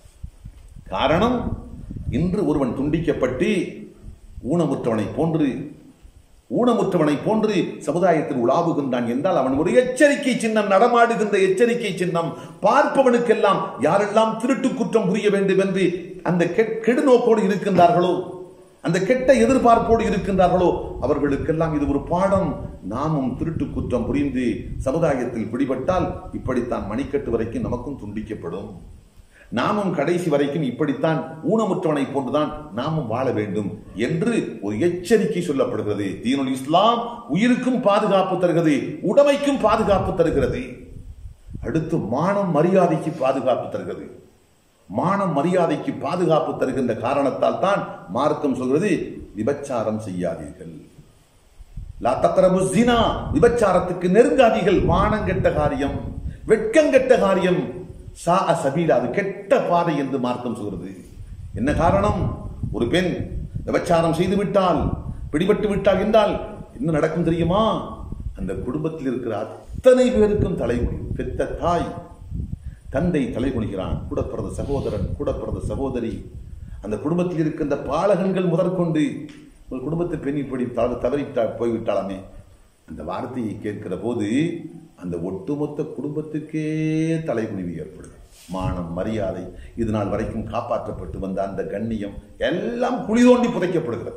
காரணம் இன்று ஒருவன் துண்டிக்கப்பட்டு ஊனமுற்றவனை போன்று ஊனமுற்றவனை போன்று சமுதாயத்தில் உலாவுகின்றான் என்றால் அவன் ஒரு எச்சரிக்கை சின்னம் நடமாடுகின்ற எச்சரிக்கை சின்னம் பார்ப்பவனுக்கெல்லாம் யாரெல்லாம் திருட்டு குற்றம் புரிய வேண்டும் என்று அந்த கெ- கெடுநோக்கோடு இருக்கின்றார்களோ அந்த கெட்ட எதிர்பார்ப்போடு இருக்கின்றார்களோ அவர்களுக்கெல்லாம் இது ஒரு பாடம் நாமும் திருட்டு குற்றம் புரிந்து சமுதாயத்தில் பிடிபட்டால் இப்படித்தான் மணிக்கட்டு வரைக்கும் நமக்கும் துண்டிக்கப்படும் நாமும் கடைசி வரைக்கும் இப்படித்தான் ஊனமுற்றவனை போன்றுதான் நாமும் வாழ வேண்டும் என்று ஒரு எச்சரிக்கை சொல்லப்படுகிறது தீனுல் இஸ்லாம் உயிருக்கும் பாதுகாப்பு தருகிறது உடைமைக்கும் பாதுகாப்பு தருகிறது அடுத்து மானம் மரியாதைக்கு பாதுகாப்பு தருகிறது மானம் மரியாதைக்கு பாதுகாப்பு தருகின்ற காரணத்தால் தான் மார்க்கம் சொல்கிறது விபச்சாரம் செய்யாதீர்கள் லா தக்ரபு ஜினா விபச்சாரத்துக்கு நெருங்காதீர்கள் மானங்கெட்ட காரியம் வெட்கங்கெட்ட காரியம் சா சபீலா அது கெட்ட பாதை என்று மார்க்கம் சொல்கிறது என்ன காரணம் ஒரு பெண் விபச்சாரம் செய்து விட்டால் பிடிபட்டு விட்டால் என்றால் என்ன நடக்கும் தெரியுமா அந்த குடும்பத்தில் இருக்கிற அத்தனை பேருக்கும் தலைமுடி பெத்த தாய் தந்தை தலைகுனிகிறான் கூட பிறந்த சகோதரன் கூட பிறந்த சகோதரி அந்த குடும்பத்தில் இருக்கின்ற பாலகன்கள் முதற்கொண்டு ஒரு குடும்பத்தை பெண் இப்படி தவறு தவறிவிட்டா போய்விட்டாலாமே அந்த வார்த்தையை கேட்கிற போது அந்த ஒட்டுமொத்த குடும்பத்துக்கே தலைகுனிவு ஏற்படுது மானம் மரியாதை இது நாள் வரைக்கும் காப்பாற்றப்பட்டு வந்த அந்த கண்ணியம் எல்லாம் குழி தோண்டி புதைக்கப்படுகிறது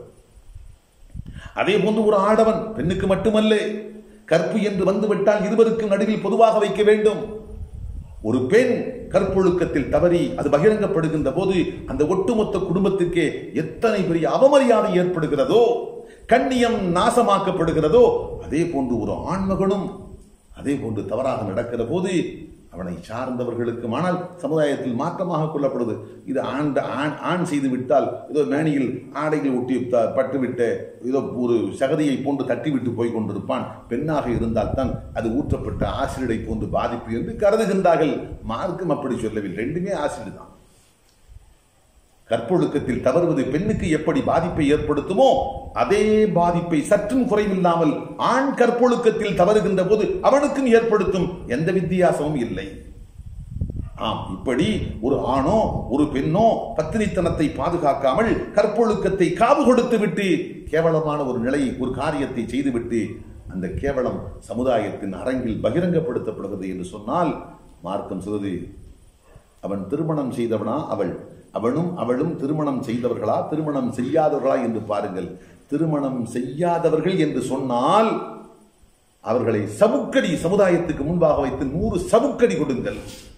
அதே போன்று ஒரு ஆடவன் பெண்ணுக்கு மட்டுமல்ல கற்பு என்று வந்துவிட்டால் இருவருக்கும் நடுவில் பொதுவாக வைக்க வேண்டும் ஒரு பெண் கற்பொழுக்கத்தில் தவறி அது பகிரங்கப்படுகின்ற போது அந்த ஒட்டுமொத்த குடும்பத்துக்கே எத்தனை பெரிய அவமரியாதை ஏற்படுகிறதோ கண்ணியம் நாசமாக்கப்படுகிறதோ அதே போன்று ஒரு ஆண்மகனும் அதே போன்று தவறாக நடக்கிற போது அவனை சார்ந்தவர்களுக்கு ஆனால் சமுதாயத்தில் மாற்றமாக கொள்ளப்படுது இது ஆண் ஆண் ஆண் செய்து விட்டால் ஏதோ மேனியில் ஆடைகள் ஒட்டி த- பட்டுவிட்ட ஏதோ ஒரு சகதியை போன்று தட்டிவிட்டு போய் கொண்டிருப்பான் பெண்ணாக இருந்தால் தான் அது ஊற்றப்பட்ட ஆசிரியரை போன்று பாதிப்பு என்று கருதுகின்றார்கள் மார்க்கம் அப்படி சொல்லவில்லை ரெண்டுமே ஆசிரியர் தான் கற்பொழுக்கத்தில் தவறுவது பெண்ணுக்கு எப்படி பாதிப்பை ஏற்படுத்துமோ அதே பாதிப்பை சற்றும் குறைவில்லாமல் ஆண் கற்பொழுக்கத்தில் தவறுகின்ற போது அவனுக்கும் ஏற்படுத்தும் எந்த வித்தியாசமும் இல்லை ஆம் இப்படி ஒரு ஆணோ ஒரு பெண்ணோ பத்தினித்தனத்தை பாதுகாக்காமல் கற்பொழுக்கத்தை காவு கொடுத்து விட்டு கேவலமான ஒரு நிலை ஒரு காரியத்தை செய்துவிட்டு அந்த கேவலம் சமுதாயத்தின் அரங்கில் பகிரங்கப்படுத்தப்படுகிறது என்று சொன்னால் மார்க்கம் சொல்வது அவன் திருமணம் செய்தவனா அவள் அவனும் அவளும் திருமணம் செய்தவர்களா திருமணம் செய்யாதவர்களா என்று பாருங்கள் திருமணம் செய்யாதவர்கள் என்று சொன்னால் அவர்களை சவுக்கடி சமுதாயத்துக்கு முன்பாக வைத்து நூறு சவுக்கடி கொடுங்கள்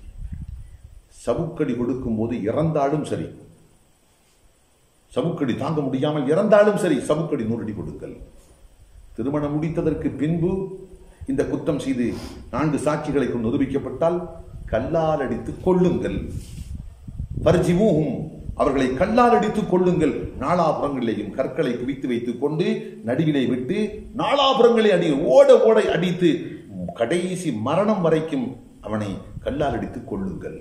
சவுக்கடி கொடுக்கும் போது இறந்தாலும் சரி சவுக்கடி தாங்க முடியாமல் இறந்தாலும் சரி சவுக்கடி நூறடி கொடுங்கள் திருமணம் முடித்ததற்கு பின்பு இந்த குற்றம் செய்து நான்கு சாட்சிகளை கொண்டு நிரூபிக்கப்பட்டால் கல்லால் அடித்து கொள்ளுங்கள் பரிஜிவூஹும் அவர்களை கல்லால் அடித்துக் கொள்ளுங்கள் நாலாபுறங்களிலேயும் கற்களை குவித்து வைத்துக் கொண்டு நடுவிலே விட்டு நாலாபுறங்களை அடி ஓட ஓட அடித்து கடைசி மரணம் வரைக்கும் அவனை கல்லால் அடித்துக் கொள்ளுங்கள்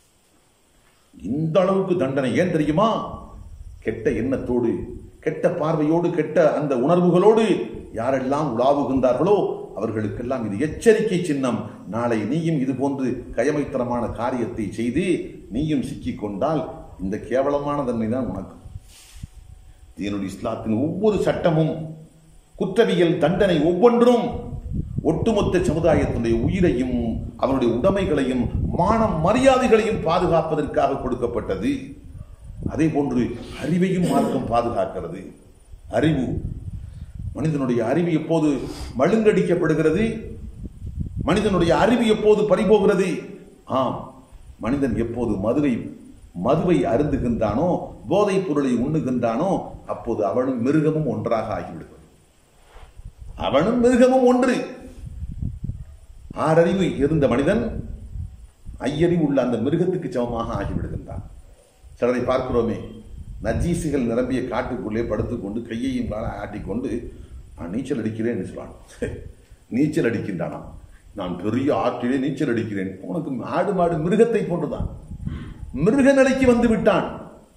இந்த அளவுக்கு தண்டனை ஏன் தெரியுமா கெட்ட எண்ணத்தோடு கெட்ட பார்வையோடு கெட்ட அந்த உணர்வுகளோடு யாரெல்லாம் உலாவுகின்றார்களோ அவர்களுக்கெல்லாம் இது எச்சரிக்கை சின்னம் நாளை நீயும் இது போன்று கயமைத்தனமான காரியத்தை செய்து நீயும் சிக்கிக் கொண்டால் இந்த கேவலமான தன்மை தான் உனக்கு தீனுடைய இஸ்லாத்தின் ஒவ்வொரு சட்டமும் குற்றவியல் தண்டனை ஒவ்வொன்றும் ஒட்டுமொத்த சமுதாயத்தினுடைய உயிரையும் அவனுடைய உடைமைகளையும் மானம் மரியாதைகளையும் பாதுகாப்பதற்காக கொடுக்கப்பட்டது அதே போன்று அறிவையும் மார்க்கம் பாதுகாக்கிறது அறிவு மனிதனுடைய அறிவு எப்போது மழுங்கடிக்கப்படுகிறது மனிதனுடைய அறிவு எப்போது பறிபோகிறது ஆம் மனிதன் எப்போது மதுவை மதுவை அருந்துகின்றானோ போதைப் பொருளை உண்ணுகின்றானோ அப்போது அவனும் மிருகமும் ஒன்றாக ஆகிவிடுவது அவனும் மிருகமும் ஒன்று ஆறறிவு இருந்த மனிதன் ஐயறிவு உள்ள அந்த மிருகத்துக்கு சமமாக ஆகிவிடுகின்றான் சிலரை பார்க்கிறோமே நஜீசுகள் நிரம்பிய காட்டுக்குள்ளே படுத்துக்கொண்டு கையையும் கால ஆட்டிக்கொண்டு நான் நீச்சல் அடிக்கிறேன் என்று சொல்றான் நீச்சல் அடிக்கின்றானாம் நான் பெரிய ஆற்றிலே நீச்சல் அடிக்கிறேன் உனக்கு ஆடு மாடு மிருகத்தை போன்றுதான் மிருக நிலைக்கு வந்து விட்டான்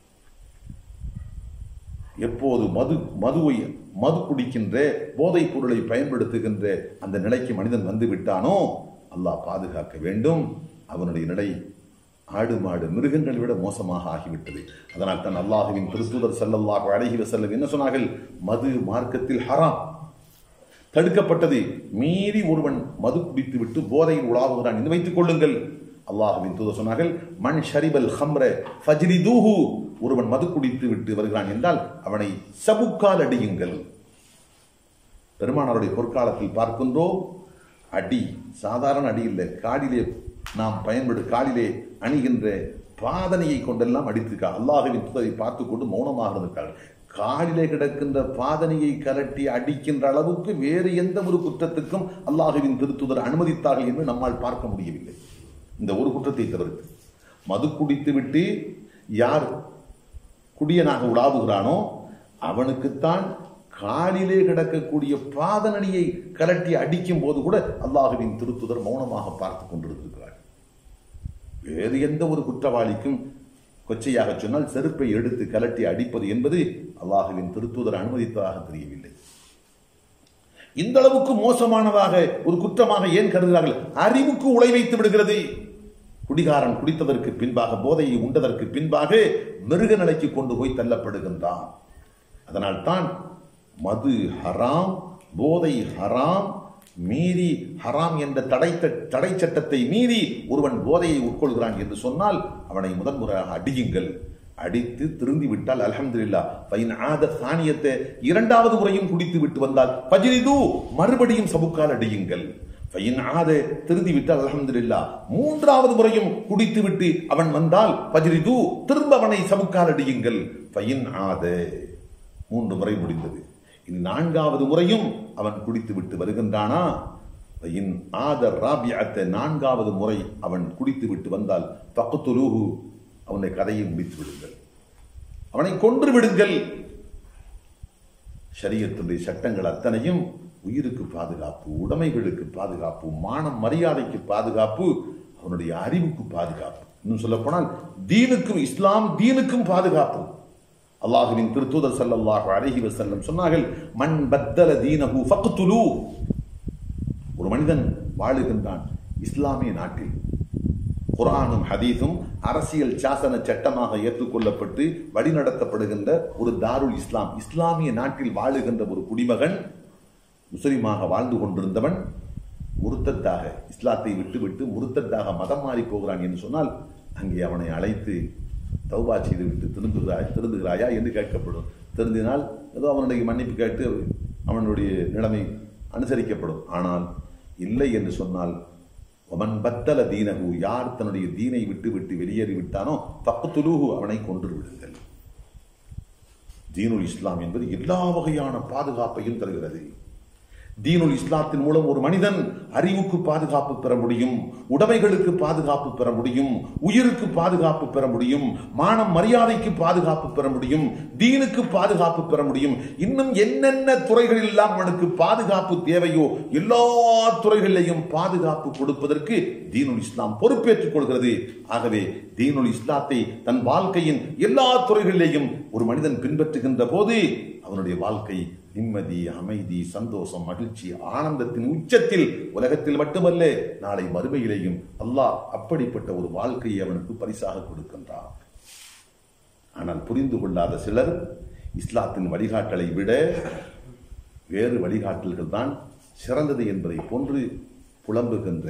எப்போது மது மதுவை மது குடிக்கின்ற போதைப் பொருளை பயன்படுத்துகின்ற அந்த நிலைக்கு மனிதன் வந்து விட்டானோ அல்லாஹ் பாதுகாக்க வேண்டும் அவனுடைய நிலை ஆடு மாடு மிருகங்களை விட மோசமாக ஆகிவிட்டது அதனால் தான் அல்லாஹுவின் திருத்தூதர் ஸல்லல்லாஹு அலைஹி வஸல்லம் என்ன சொன்னார்கள் மது மார்க்கத்தில் ஹராம் தடுக்கப்பட்டது மீறி ஒருவன் மது குடித்து விட்டு போதையில் உலாவுகிறான் என்று வைத்துக் கொள்ளுங்கள் அல்லாஹுவின் தூதர் சொன்னார்கள் மண் ஷரிபல் ஹம்ர ஃபஜ்ரிதூஹு ஒருவன் மது குடித்து விட்டு வருகிறான் என்றால் அவனை சபுக்கால் அடியுங்கள் பெருமானாருடைய பொற்காலத்தில் பார்க்கின்றோம் அடி சாதாரண அடி இல்லை காடிலே நாம் பயன்படு காலிலே அணிகின்ற பாதனையை கொண்டெல்லாம் அடித்திருக்கா அல்லாஹுவின் தூதரை பார்த்து கொண்டு மௌனமாக இருந்திருக்கார்கள் காலிலே கிடக்கின்ற பாதனையை கரட்டி அடிக்கின்ற அளவுக்கு வேறு எந்த ஒரு குற்றத்துக்கும் அல்லாஹுவின் திருத்துதர் அனுமதித்தார்கள் என்று நம்மால் பார்க்க முடியவில்லை இந்த ஒரு குற்றத்தை தவிர்த்து மது குடித்து விட்டு யார் குடியனாக உலாவுகிறானோ அவனுக்குத்தான் காலிலே கிடக்கக்கூடிய பாதனடியை கலட்டி அடிக்கும் போது கூட அல்லாஹுவின் திருத்துதர் மௌனமாக பார்த்து கொண்டிருக்கிறார் வேறு எந்த ஒரு குற்றவாளிக்கும் கொச்சையாக சொன்னால் செருப்பை எடுத்து கலட்டி அடிப்பது என்பது அல்லாஹுவின் திருத்துதர் அனுமதித்ததாக தெரியவில்லை இந்த அளவுக்கு மோசமானதாக ஒரு குற்றமாக ஏன் கருதுகிறார்கள் அறிவுக்கு உழை வைத்து விடுகிறது குடிகாரன் குடித்ததற்கு பின்பாக போதையை உண்டதற்கு பின்பாக மிருக நிலைக்கு கொண்டு போய் தள்ளப்படுகின்றான் அதனால் தான் மது ஹராம் போதை ஹராம் மீறி ஹராம் என்ற தடை தடை சட்டத்தை மீறி ஒருவன் போதையை உட்கொள்கிறான் என்று சொன்னால் அவனை முதன்முறையாக அடியுங்கள் அடித்து திருந்தி விட்டால் அல்ஹம்துலில்லா ஃபைன் ஆத சானியத்தை இரண்டாவது முறையும் குடித்து விட்டு வந்தால் பஜ்ரிது மறுபடியும் சபுக்கால் அடியுங்கள் ஃபைன் ஆத திருந்தி விட்டால் அல்ஹம்துலில்லா மூன்றாவது முறையும் குடித்து விட்டு அவன் வந்தால் பஜ்ரிது திரும்ப அவனை சபுக்கால் அடியுங்கள் ஃபைன் ஆத மூன்று முறை முடிந்தது இனி நான்காவது முறையும் அவன் குடித்து விட்டு வருகின்றானா இன் ஆத ராபியத்தை நான்காவது முறை அவன் குடித்து விட்டு வந்தால் பக்கத்துலூஹு அவனுடைய கதையை முடித்து விடுங்கள் அவனை கொன்று விடுங்கள் ஷரியத்துடைய சட்டங்கள் அத்தனையும் உயிருக்கு பாதுகாப்பு உடைமைகளுக்கு பாதுகாப்பு மானம் மரியாதைக்கு பாதுகாப்பு அவனுடைய அறிவுக்கு பாதுகாப்பு இன்னும் சொல்ல போனால் தீனுக்கும் இஸ்லாம் தீனுக்கும் பாதுகாப்பு அல்லாஹுவின் திருத்தூதர் ஸல்லல்லாஹு அலைஹி வஸல்லம் சொன்னார்கள் மன் பத்தல தீனஹு ஃபக்துலூ ஒரு மனிதன் வாழுகின்றான் இஸ்லாமிய நாட்டில் குர்ஆனும் ஹதீஸும் அரசியல் சாசன சட்டமாக ஏற்றுக்கொள்ளப்பட்டு வழிநடத்தப்படுகின்ற ஒரு தாருல் இஸ்லாம் இஸ்லாமிய நாட்டில் வாழுகின்ற ஒரு குடிமகன் முஸ்லிமாக வாழ்ந்து கொண்டிருந்தவன் முருத்தத்தாக இஸ்லாத்தை விட்டுவிட்டு முருத்தத்தாக மதம் மாறி போகிறான் என்று சொன்னால் அங்கே அவனை அழைத்து தௌபா செய்துவிட்டு திருந்துகிறாய் திருந்துகிறாயா என்று கேட்கப்படும் திருந்தினால் ஏதோ அவனுடைய மன்னிப்பு கேட்டு அவனுடைய நிலைமை அனுசரிக்கப்படும் ஆனால் இல்லை என்று சொன்னால் ஒமன் பத்தல தீனகு யார் தன்னுடைய தீனை விட்டு விட்டு வெளியேறி விட்டானோ தப்புத்துலூஹு அவனை கொன்று விடுங்கள் தீனுல் இஸ்லாம் என்பது எல்லா வகையான பாதுகாப்பையும் தருகிறது தீனுல் இஸ்லாத்தின் மூலம் ஒரு மனிதன் அறிவுக்கு பாதுகாப்பு பெற முடியும் உடைமைகளுக்கு பாதுகாப்பு பெற முடியும் உயிருக்கு பாதுகாப்பு பெற முடியும் மானம் மரியாதைக்கு பாதுகாப்பு பெற முடியும் தீனுக்கு பாதுகாப்பு பெற முடியும் இன்னும் என்னென்ன துறைகளில் எல்லாம் அவனுக்கு பாதுகாப்பு தேவையோ எல்லா துறைகளிலேயும் பாதுகாப்பு கொடுப்பதற்கு தீனுல் இஸ்லாம் பொறுப்பேற்றுக் கொள்கிறது ஆகவே தீனுல் இஸ்லாத்தை தன் வாழ்க்கையின் எல்லா துறைகளிலேயும் ஒரு மனிதன் பின்பற்றுகின்ற போது அவனுடைய வாழ்க்கை நிம்மதி அமைதி சந்தோஷம் மகிழ்ச்சி ஆனந்தத்தின் உச்சத்தில் உலகத்தில் மட்டுமல்ல நாளை மறுமையிலேயும் அல்லாஹ் அப்படிப்பட்ட ஒரு வாழ்க்கையை அவனுக்கு பரிசாக கொடுக்கின்றான் ஆனால் புரிந்து கொள்ளாத சிலர் இஸ்லாத்தின் வழிகாட்டலை விட வேறு வழிகாட்டல்கள் தான் சிறந்தது என்பதை போன்று புலம்புகின்ற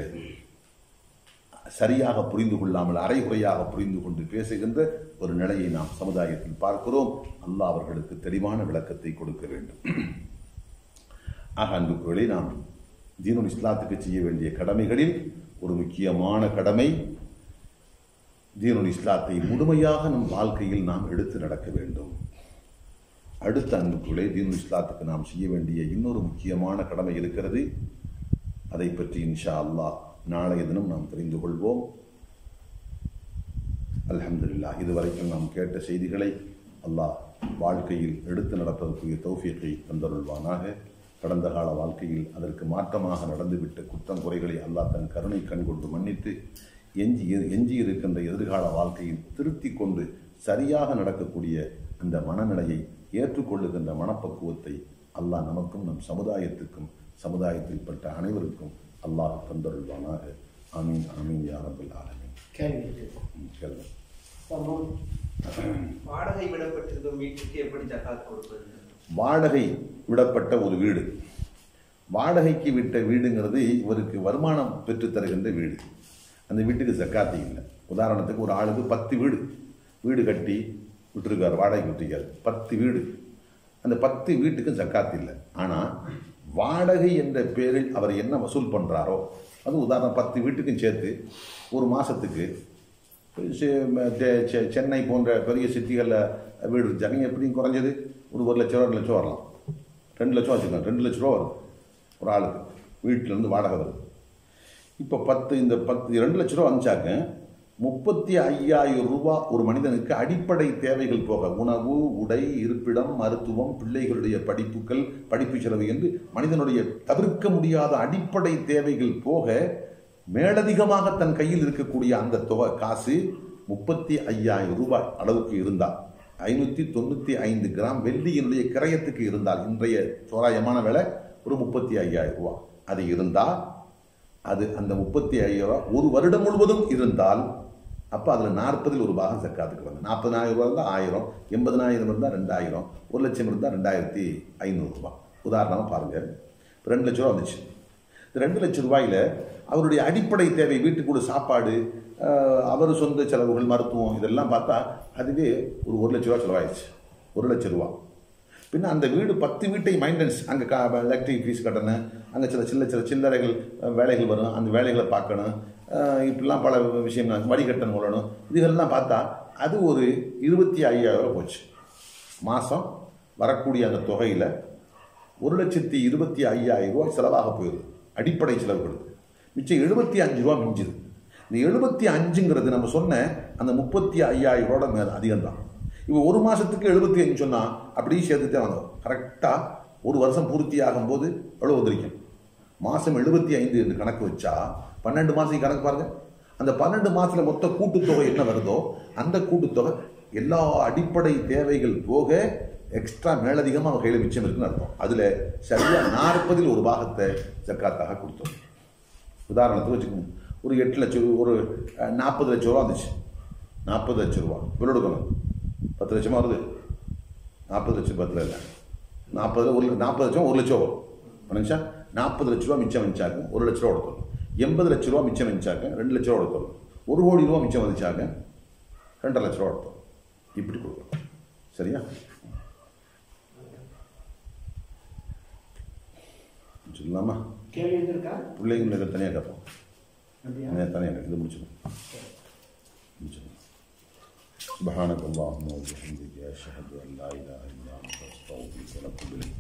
சரியாக புரிந்து கொள்ளாமல் அரைகுறையாக புரிந்து கொண்டு பேசுகின்ற ஒரு நிலையை நாம் சமுதாயத்தில் பார்க்கிறோம் அல்லாஹ் அவர்களுக்கு தெளிவான விளக்கத்தை கொடுக்க வேண்டும் ஆக அன்புக்குள்ளே நாம் தீனுல் இஸ்லாத்துக்கு செய்ய வேண்டிய கடமைகளில் ஒரு முக்கியமான கடமை தீனுல் இஸ்லாத்தை முழுமையாக நம் வாழ்க்கையில் நாம் எடுத்து நடக்க வேண்டும் அடுத்த அன்புக்குள்ளே தீனுல் இஸ்லாத்துக்கு நாம் செய்ய வேண்டிய இன்னொரு முக்கியமான கடமை இருக்கிறது அதை பற்றி இன்ஷா அல்லாஹ் நாளைய தினம் நாம் தெரிந்து கொள்வோம் அல்ஹம்துலில்லாஹ் இதுவரைக்கும் நாம் கேட்ட செய்திகளை அல்லாஹ் வாழ்க்கையில் எடுத்து நடப்பதற்குரிய தௌஃபீக்கை தந்தருள்வானாக கடந்த கால வாழ்க்கையில் அதற்கு மாற்றமாக நடந்துவிட்ட குற்றம் குறைகளை அல்லாஹ் தன் கருணை கண் கொண்டு மன்னித்து எஞ்சி எஞ்சி இருக்கின்ற எதிர்கால வாழ்க்கையில் திருத்தி கொண்டு சரியாக நடக்கக்கூடிய அந்த மனநிலையை ஏற்றுக்கொள்ளுகின்ற மனப்பக்குவத்தை அல்லாஹ் நமக்கும் நம் சமுதாயத்துக்கும் சமுதாயத்தில் பட்ட அனைவருக்கும் அல்லாஹ் தந்தருள்வானாக ஆமீன் ஆமீன் யா ரப்பல் ஆலமீன் கேள்வி இருக்கு. ம், கேளுங்க வாடகை விடப்பட்டிருக்கும் வீட்டுக்கு எப்படி ஜக்காத் கொடுப்பது வாடகை விடப்பட்ட ஒரு வீடு வாடகைக்கு விட்ட வீடுங்கிறது இவருக்கு வருமானம் பெற்றுத் தருகின்ற வீடு அந்த வீட்டுக்கு ஜக்காத்து இல்லை உதாரணத்துக்கு ஒரு ஆளுக்கு பத்து வீடு வீடு கட்டி விட்டுருக்காரு வாடகைக்கு விட்டுருக்காரு பத்து வீடு அந்த பத்து வீட்டுக்கு ஜக்காத்து இல்லை ஆனால் வாடகை என்ற பேரில் அவர் என்ன வசூல் பண்ணுறாரோ அது உதாரணம் பத்து வீட்டுக்கும் சேர்த்து ஒரு மாதத்துக்கு செ- செ- செ- சென்னை போன்ற பெரிய சிட்டிகளில் வீடு இருந்துச்சாங்க எப்படியும் குறைஞ்சது ஒரு ஒரு லட்ச ரூபா ரெண்டு லட்சம் வரலாம் ரெண்டு லட்சம் வச்சுக்கோங்க ரெண்டு லட்ச ரூபா வரும் ஒரு ஆளுக்கு வீட்டிலேருந்து வாடகை வருது இப்போ பத்து இந்த பத்து ரெண்டு லட்ச ரூபா வந்துச்சாக்க முப்பத்தி ஐயாயிரம் ரூபாய் ஒரு மனிதனுக்கு அடிப்படை தேவைகள் போக உணவு உடை இருப்பிடம் மருத்துவம் பிள்ளைகளுடைய படிப்புகள் படிப்பு செலவு என்று மனிதனுடைய தவிர்க்க முடியாத அடிப்படை தேவைகள் போக மேலதிகமாக தன் கையில் இருக்கக்கூடிய அந்த தொகை காசு முப்பத்தி ஐயாயிரம் ரூபாய் அளவுக்கு இருந்தால் ஐநூற்றி தொண்ணூற்றி ஐந்து கிராம் வெள்ளியினுடைய கிரயத்துக்கு இருந்தால் இன்றைய தோராயமான விலை ஒரு முப்பத்தி ஐயாயிரம் ரூபாய் அது இருந்தால் அது அந்த முப்பத்தி ஐயாயிரம் ரூபாய் ஒரு வருடம் முழுவதும் இருந்தால் அப்போ அதில் நாற்பதில் ஒரு பாகம் சக்காத்துக்கு வந்து நாற்பதாயிரம் ரூபா இருந்தால் ஆயிரம் எண்பதனாயிரம் இருந்தால் ரெண்டாயிரம் ஒரு லட்சம் இருந்தால் ரெண்டாயிரத்தி ஐநூறுரூபா உதாரணமாக பாருங்கள் இப்போ ரெண்டு லட்ச ரூபா வந்துச்சு இந்த ரெண்டு லட்சம் ரூபாயில் அவருடைய அடிப்படை தேவை வீட்டுக்கு கூட சாப்பாடு ஆஹ், அவர் சொந்த செலவுகள் மருத்துவம் இதெல்லாம் பார்த்தா அதுவே ஒரு ஒரு லட்ச ரூபா செலவாயிடுச்சு ஒரு லட்ச ரூபா பின்ன அந்த வீடு பத்து வீட்டை மெயின்டெனன்ஸ் அங்கே கா எலக்ட்ரிக் ஃபீஸ் கட்டணும் அங்கே சில சின்ன சில சில்லறைகள் அஹ், வேலைகள் வரும் அந்த வேலைகளை பார்க்கணும் அஹ், இப்படிலாம் பல விஷயம் வடிகட்டணும் கொள்ளணும் இதுகள்லாம் பார்த்தா அது ஒரு இருபத்தி ஐயாயிரம் ரூபா போச்சு மாதம் வரக்கூடிய அந்த தொகையில் ஒரு லட்சத்தி இருபத்தி ஐயாயிரம் ரூபாய் செலவாக போயிடுது அடிப்படை செலவுகளுக்கு மிச்சம் எழுபத்தி அஞ்சு ரூபா மிஞ்சுது இந்த எழுபத்தி அஞ்சுங்கிறது நம்ம சொன்ன அந்த முப்பத்தி ஐயாயிரம் ரூபாயோட மேல அதிகம் தான் இப்போ ஒரு மாதத்துக்கு எழுபத்தி அஞ்சு சொன்னால் அப்படியே சேர்த்துட்டே வந்தோம் கரெக்டாக ஒரு வருஷம் பூர்த்தி ஆகும்போது எவ்வளோ வந்திருக்கும் மாதம் எழுபத்தி ஐந்து என்று கணக்கு வச்சா பன்னெண்டு மாதம் கணக்கு பாருங்க அந்த பன்னெண்டு மாதத்தில் மொத்த கூட்டுத்தொகை என்ன வருதோ அந்த கூட்டுத்தொகை எல்லா அடிப்படை தேவைகள் போக எக்ஸ்ட்ரா மேலதிகமாக அவன் கையில் மிச்சம் இருக்குன்னு அர்த்தம் அதில் சரியாக நாற்பதில் ஒரு பாகத்தை ஜக்காத்தாக கொடுத்தோம் உதாரணத்துக்கு வச்சுக்கோங்க ஒரு எட்டு லட்சம் ரூ- ஒரு அஹ், நாற்பது லட்சம் ரூபா வந்துச்சு நாற்பது லட்சம் ரூபா இவ்வளோ எடுக்கணும் பத்து லட்சமா வருது நாற்பது லட்சம் பத்தில் இல்லை நாற்பது ஒரு நாற்பது லட்சம் ஒரு லட்சம் வரும் மனுஷா நாற்பது லட்ச ரூபா மிச்சம் வந்துச்சாக்க ஒரு லட்ச ரூபா கொடுத்தோம் எண்பது லட்ச ரூபா மிச்சம் வந்துச்சாக்க ரெண்டு லட்ச ரூபா கொடுத்தோம் ஒரு கோடி ரூபா மிச்சம் வந்துச்சாக்க ரெண்டரை லட்ச ரூபா கொடுத்தோம் இப்படி கொடுக்கணும் சரியா சொல்லலாமா கேள்வி எதுவும் இருக்கா பிள்ளைங்களுக்கு தனியாக கேட்போம் அப்படியா தனியாக இது முடிச்சிடும் முடிச்சிடும் سبحانك اللهم وبحمدك أشهد أن لا إله إلا أنت أستغفرك وأتوب إليك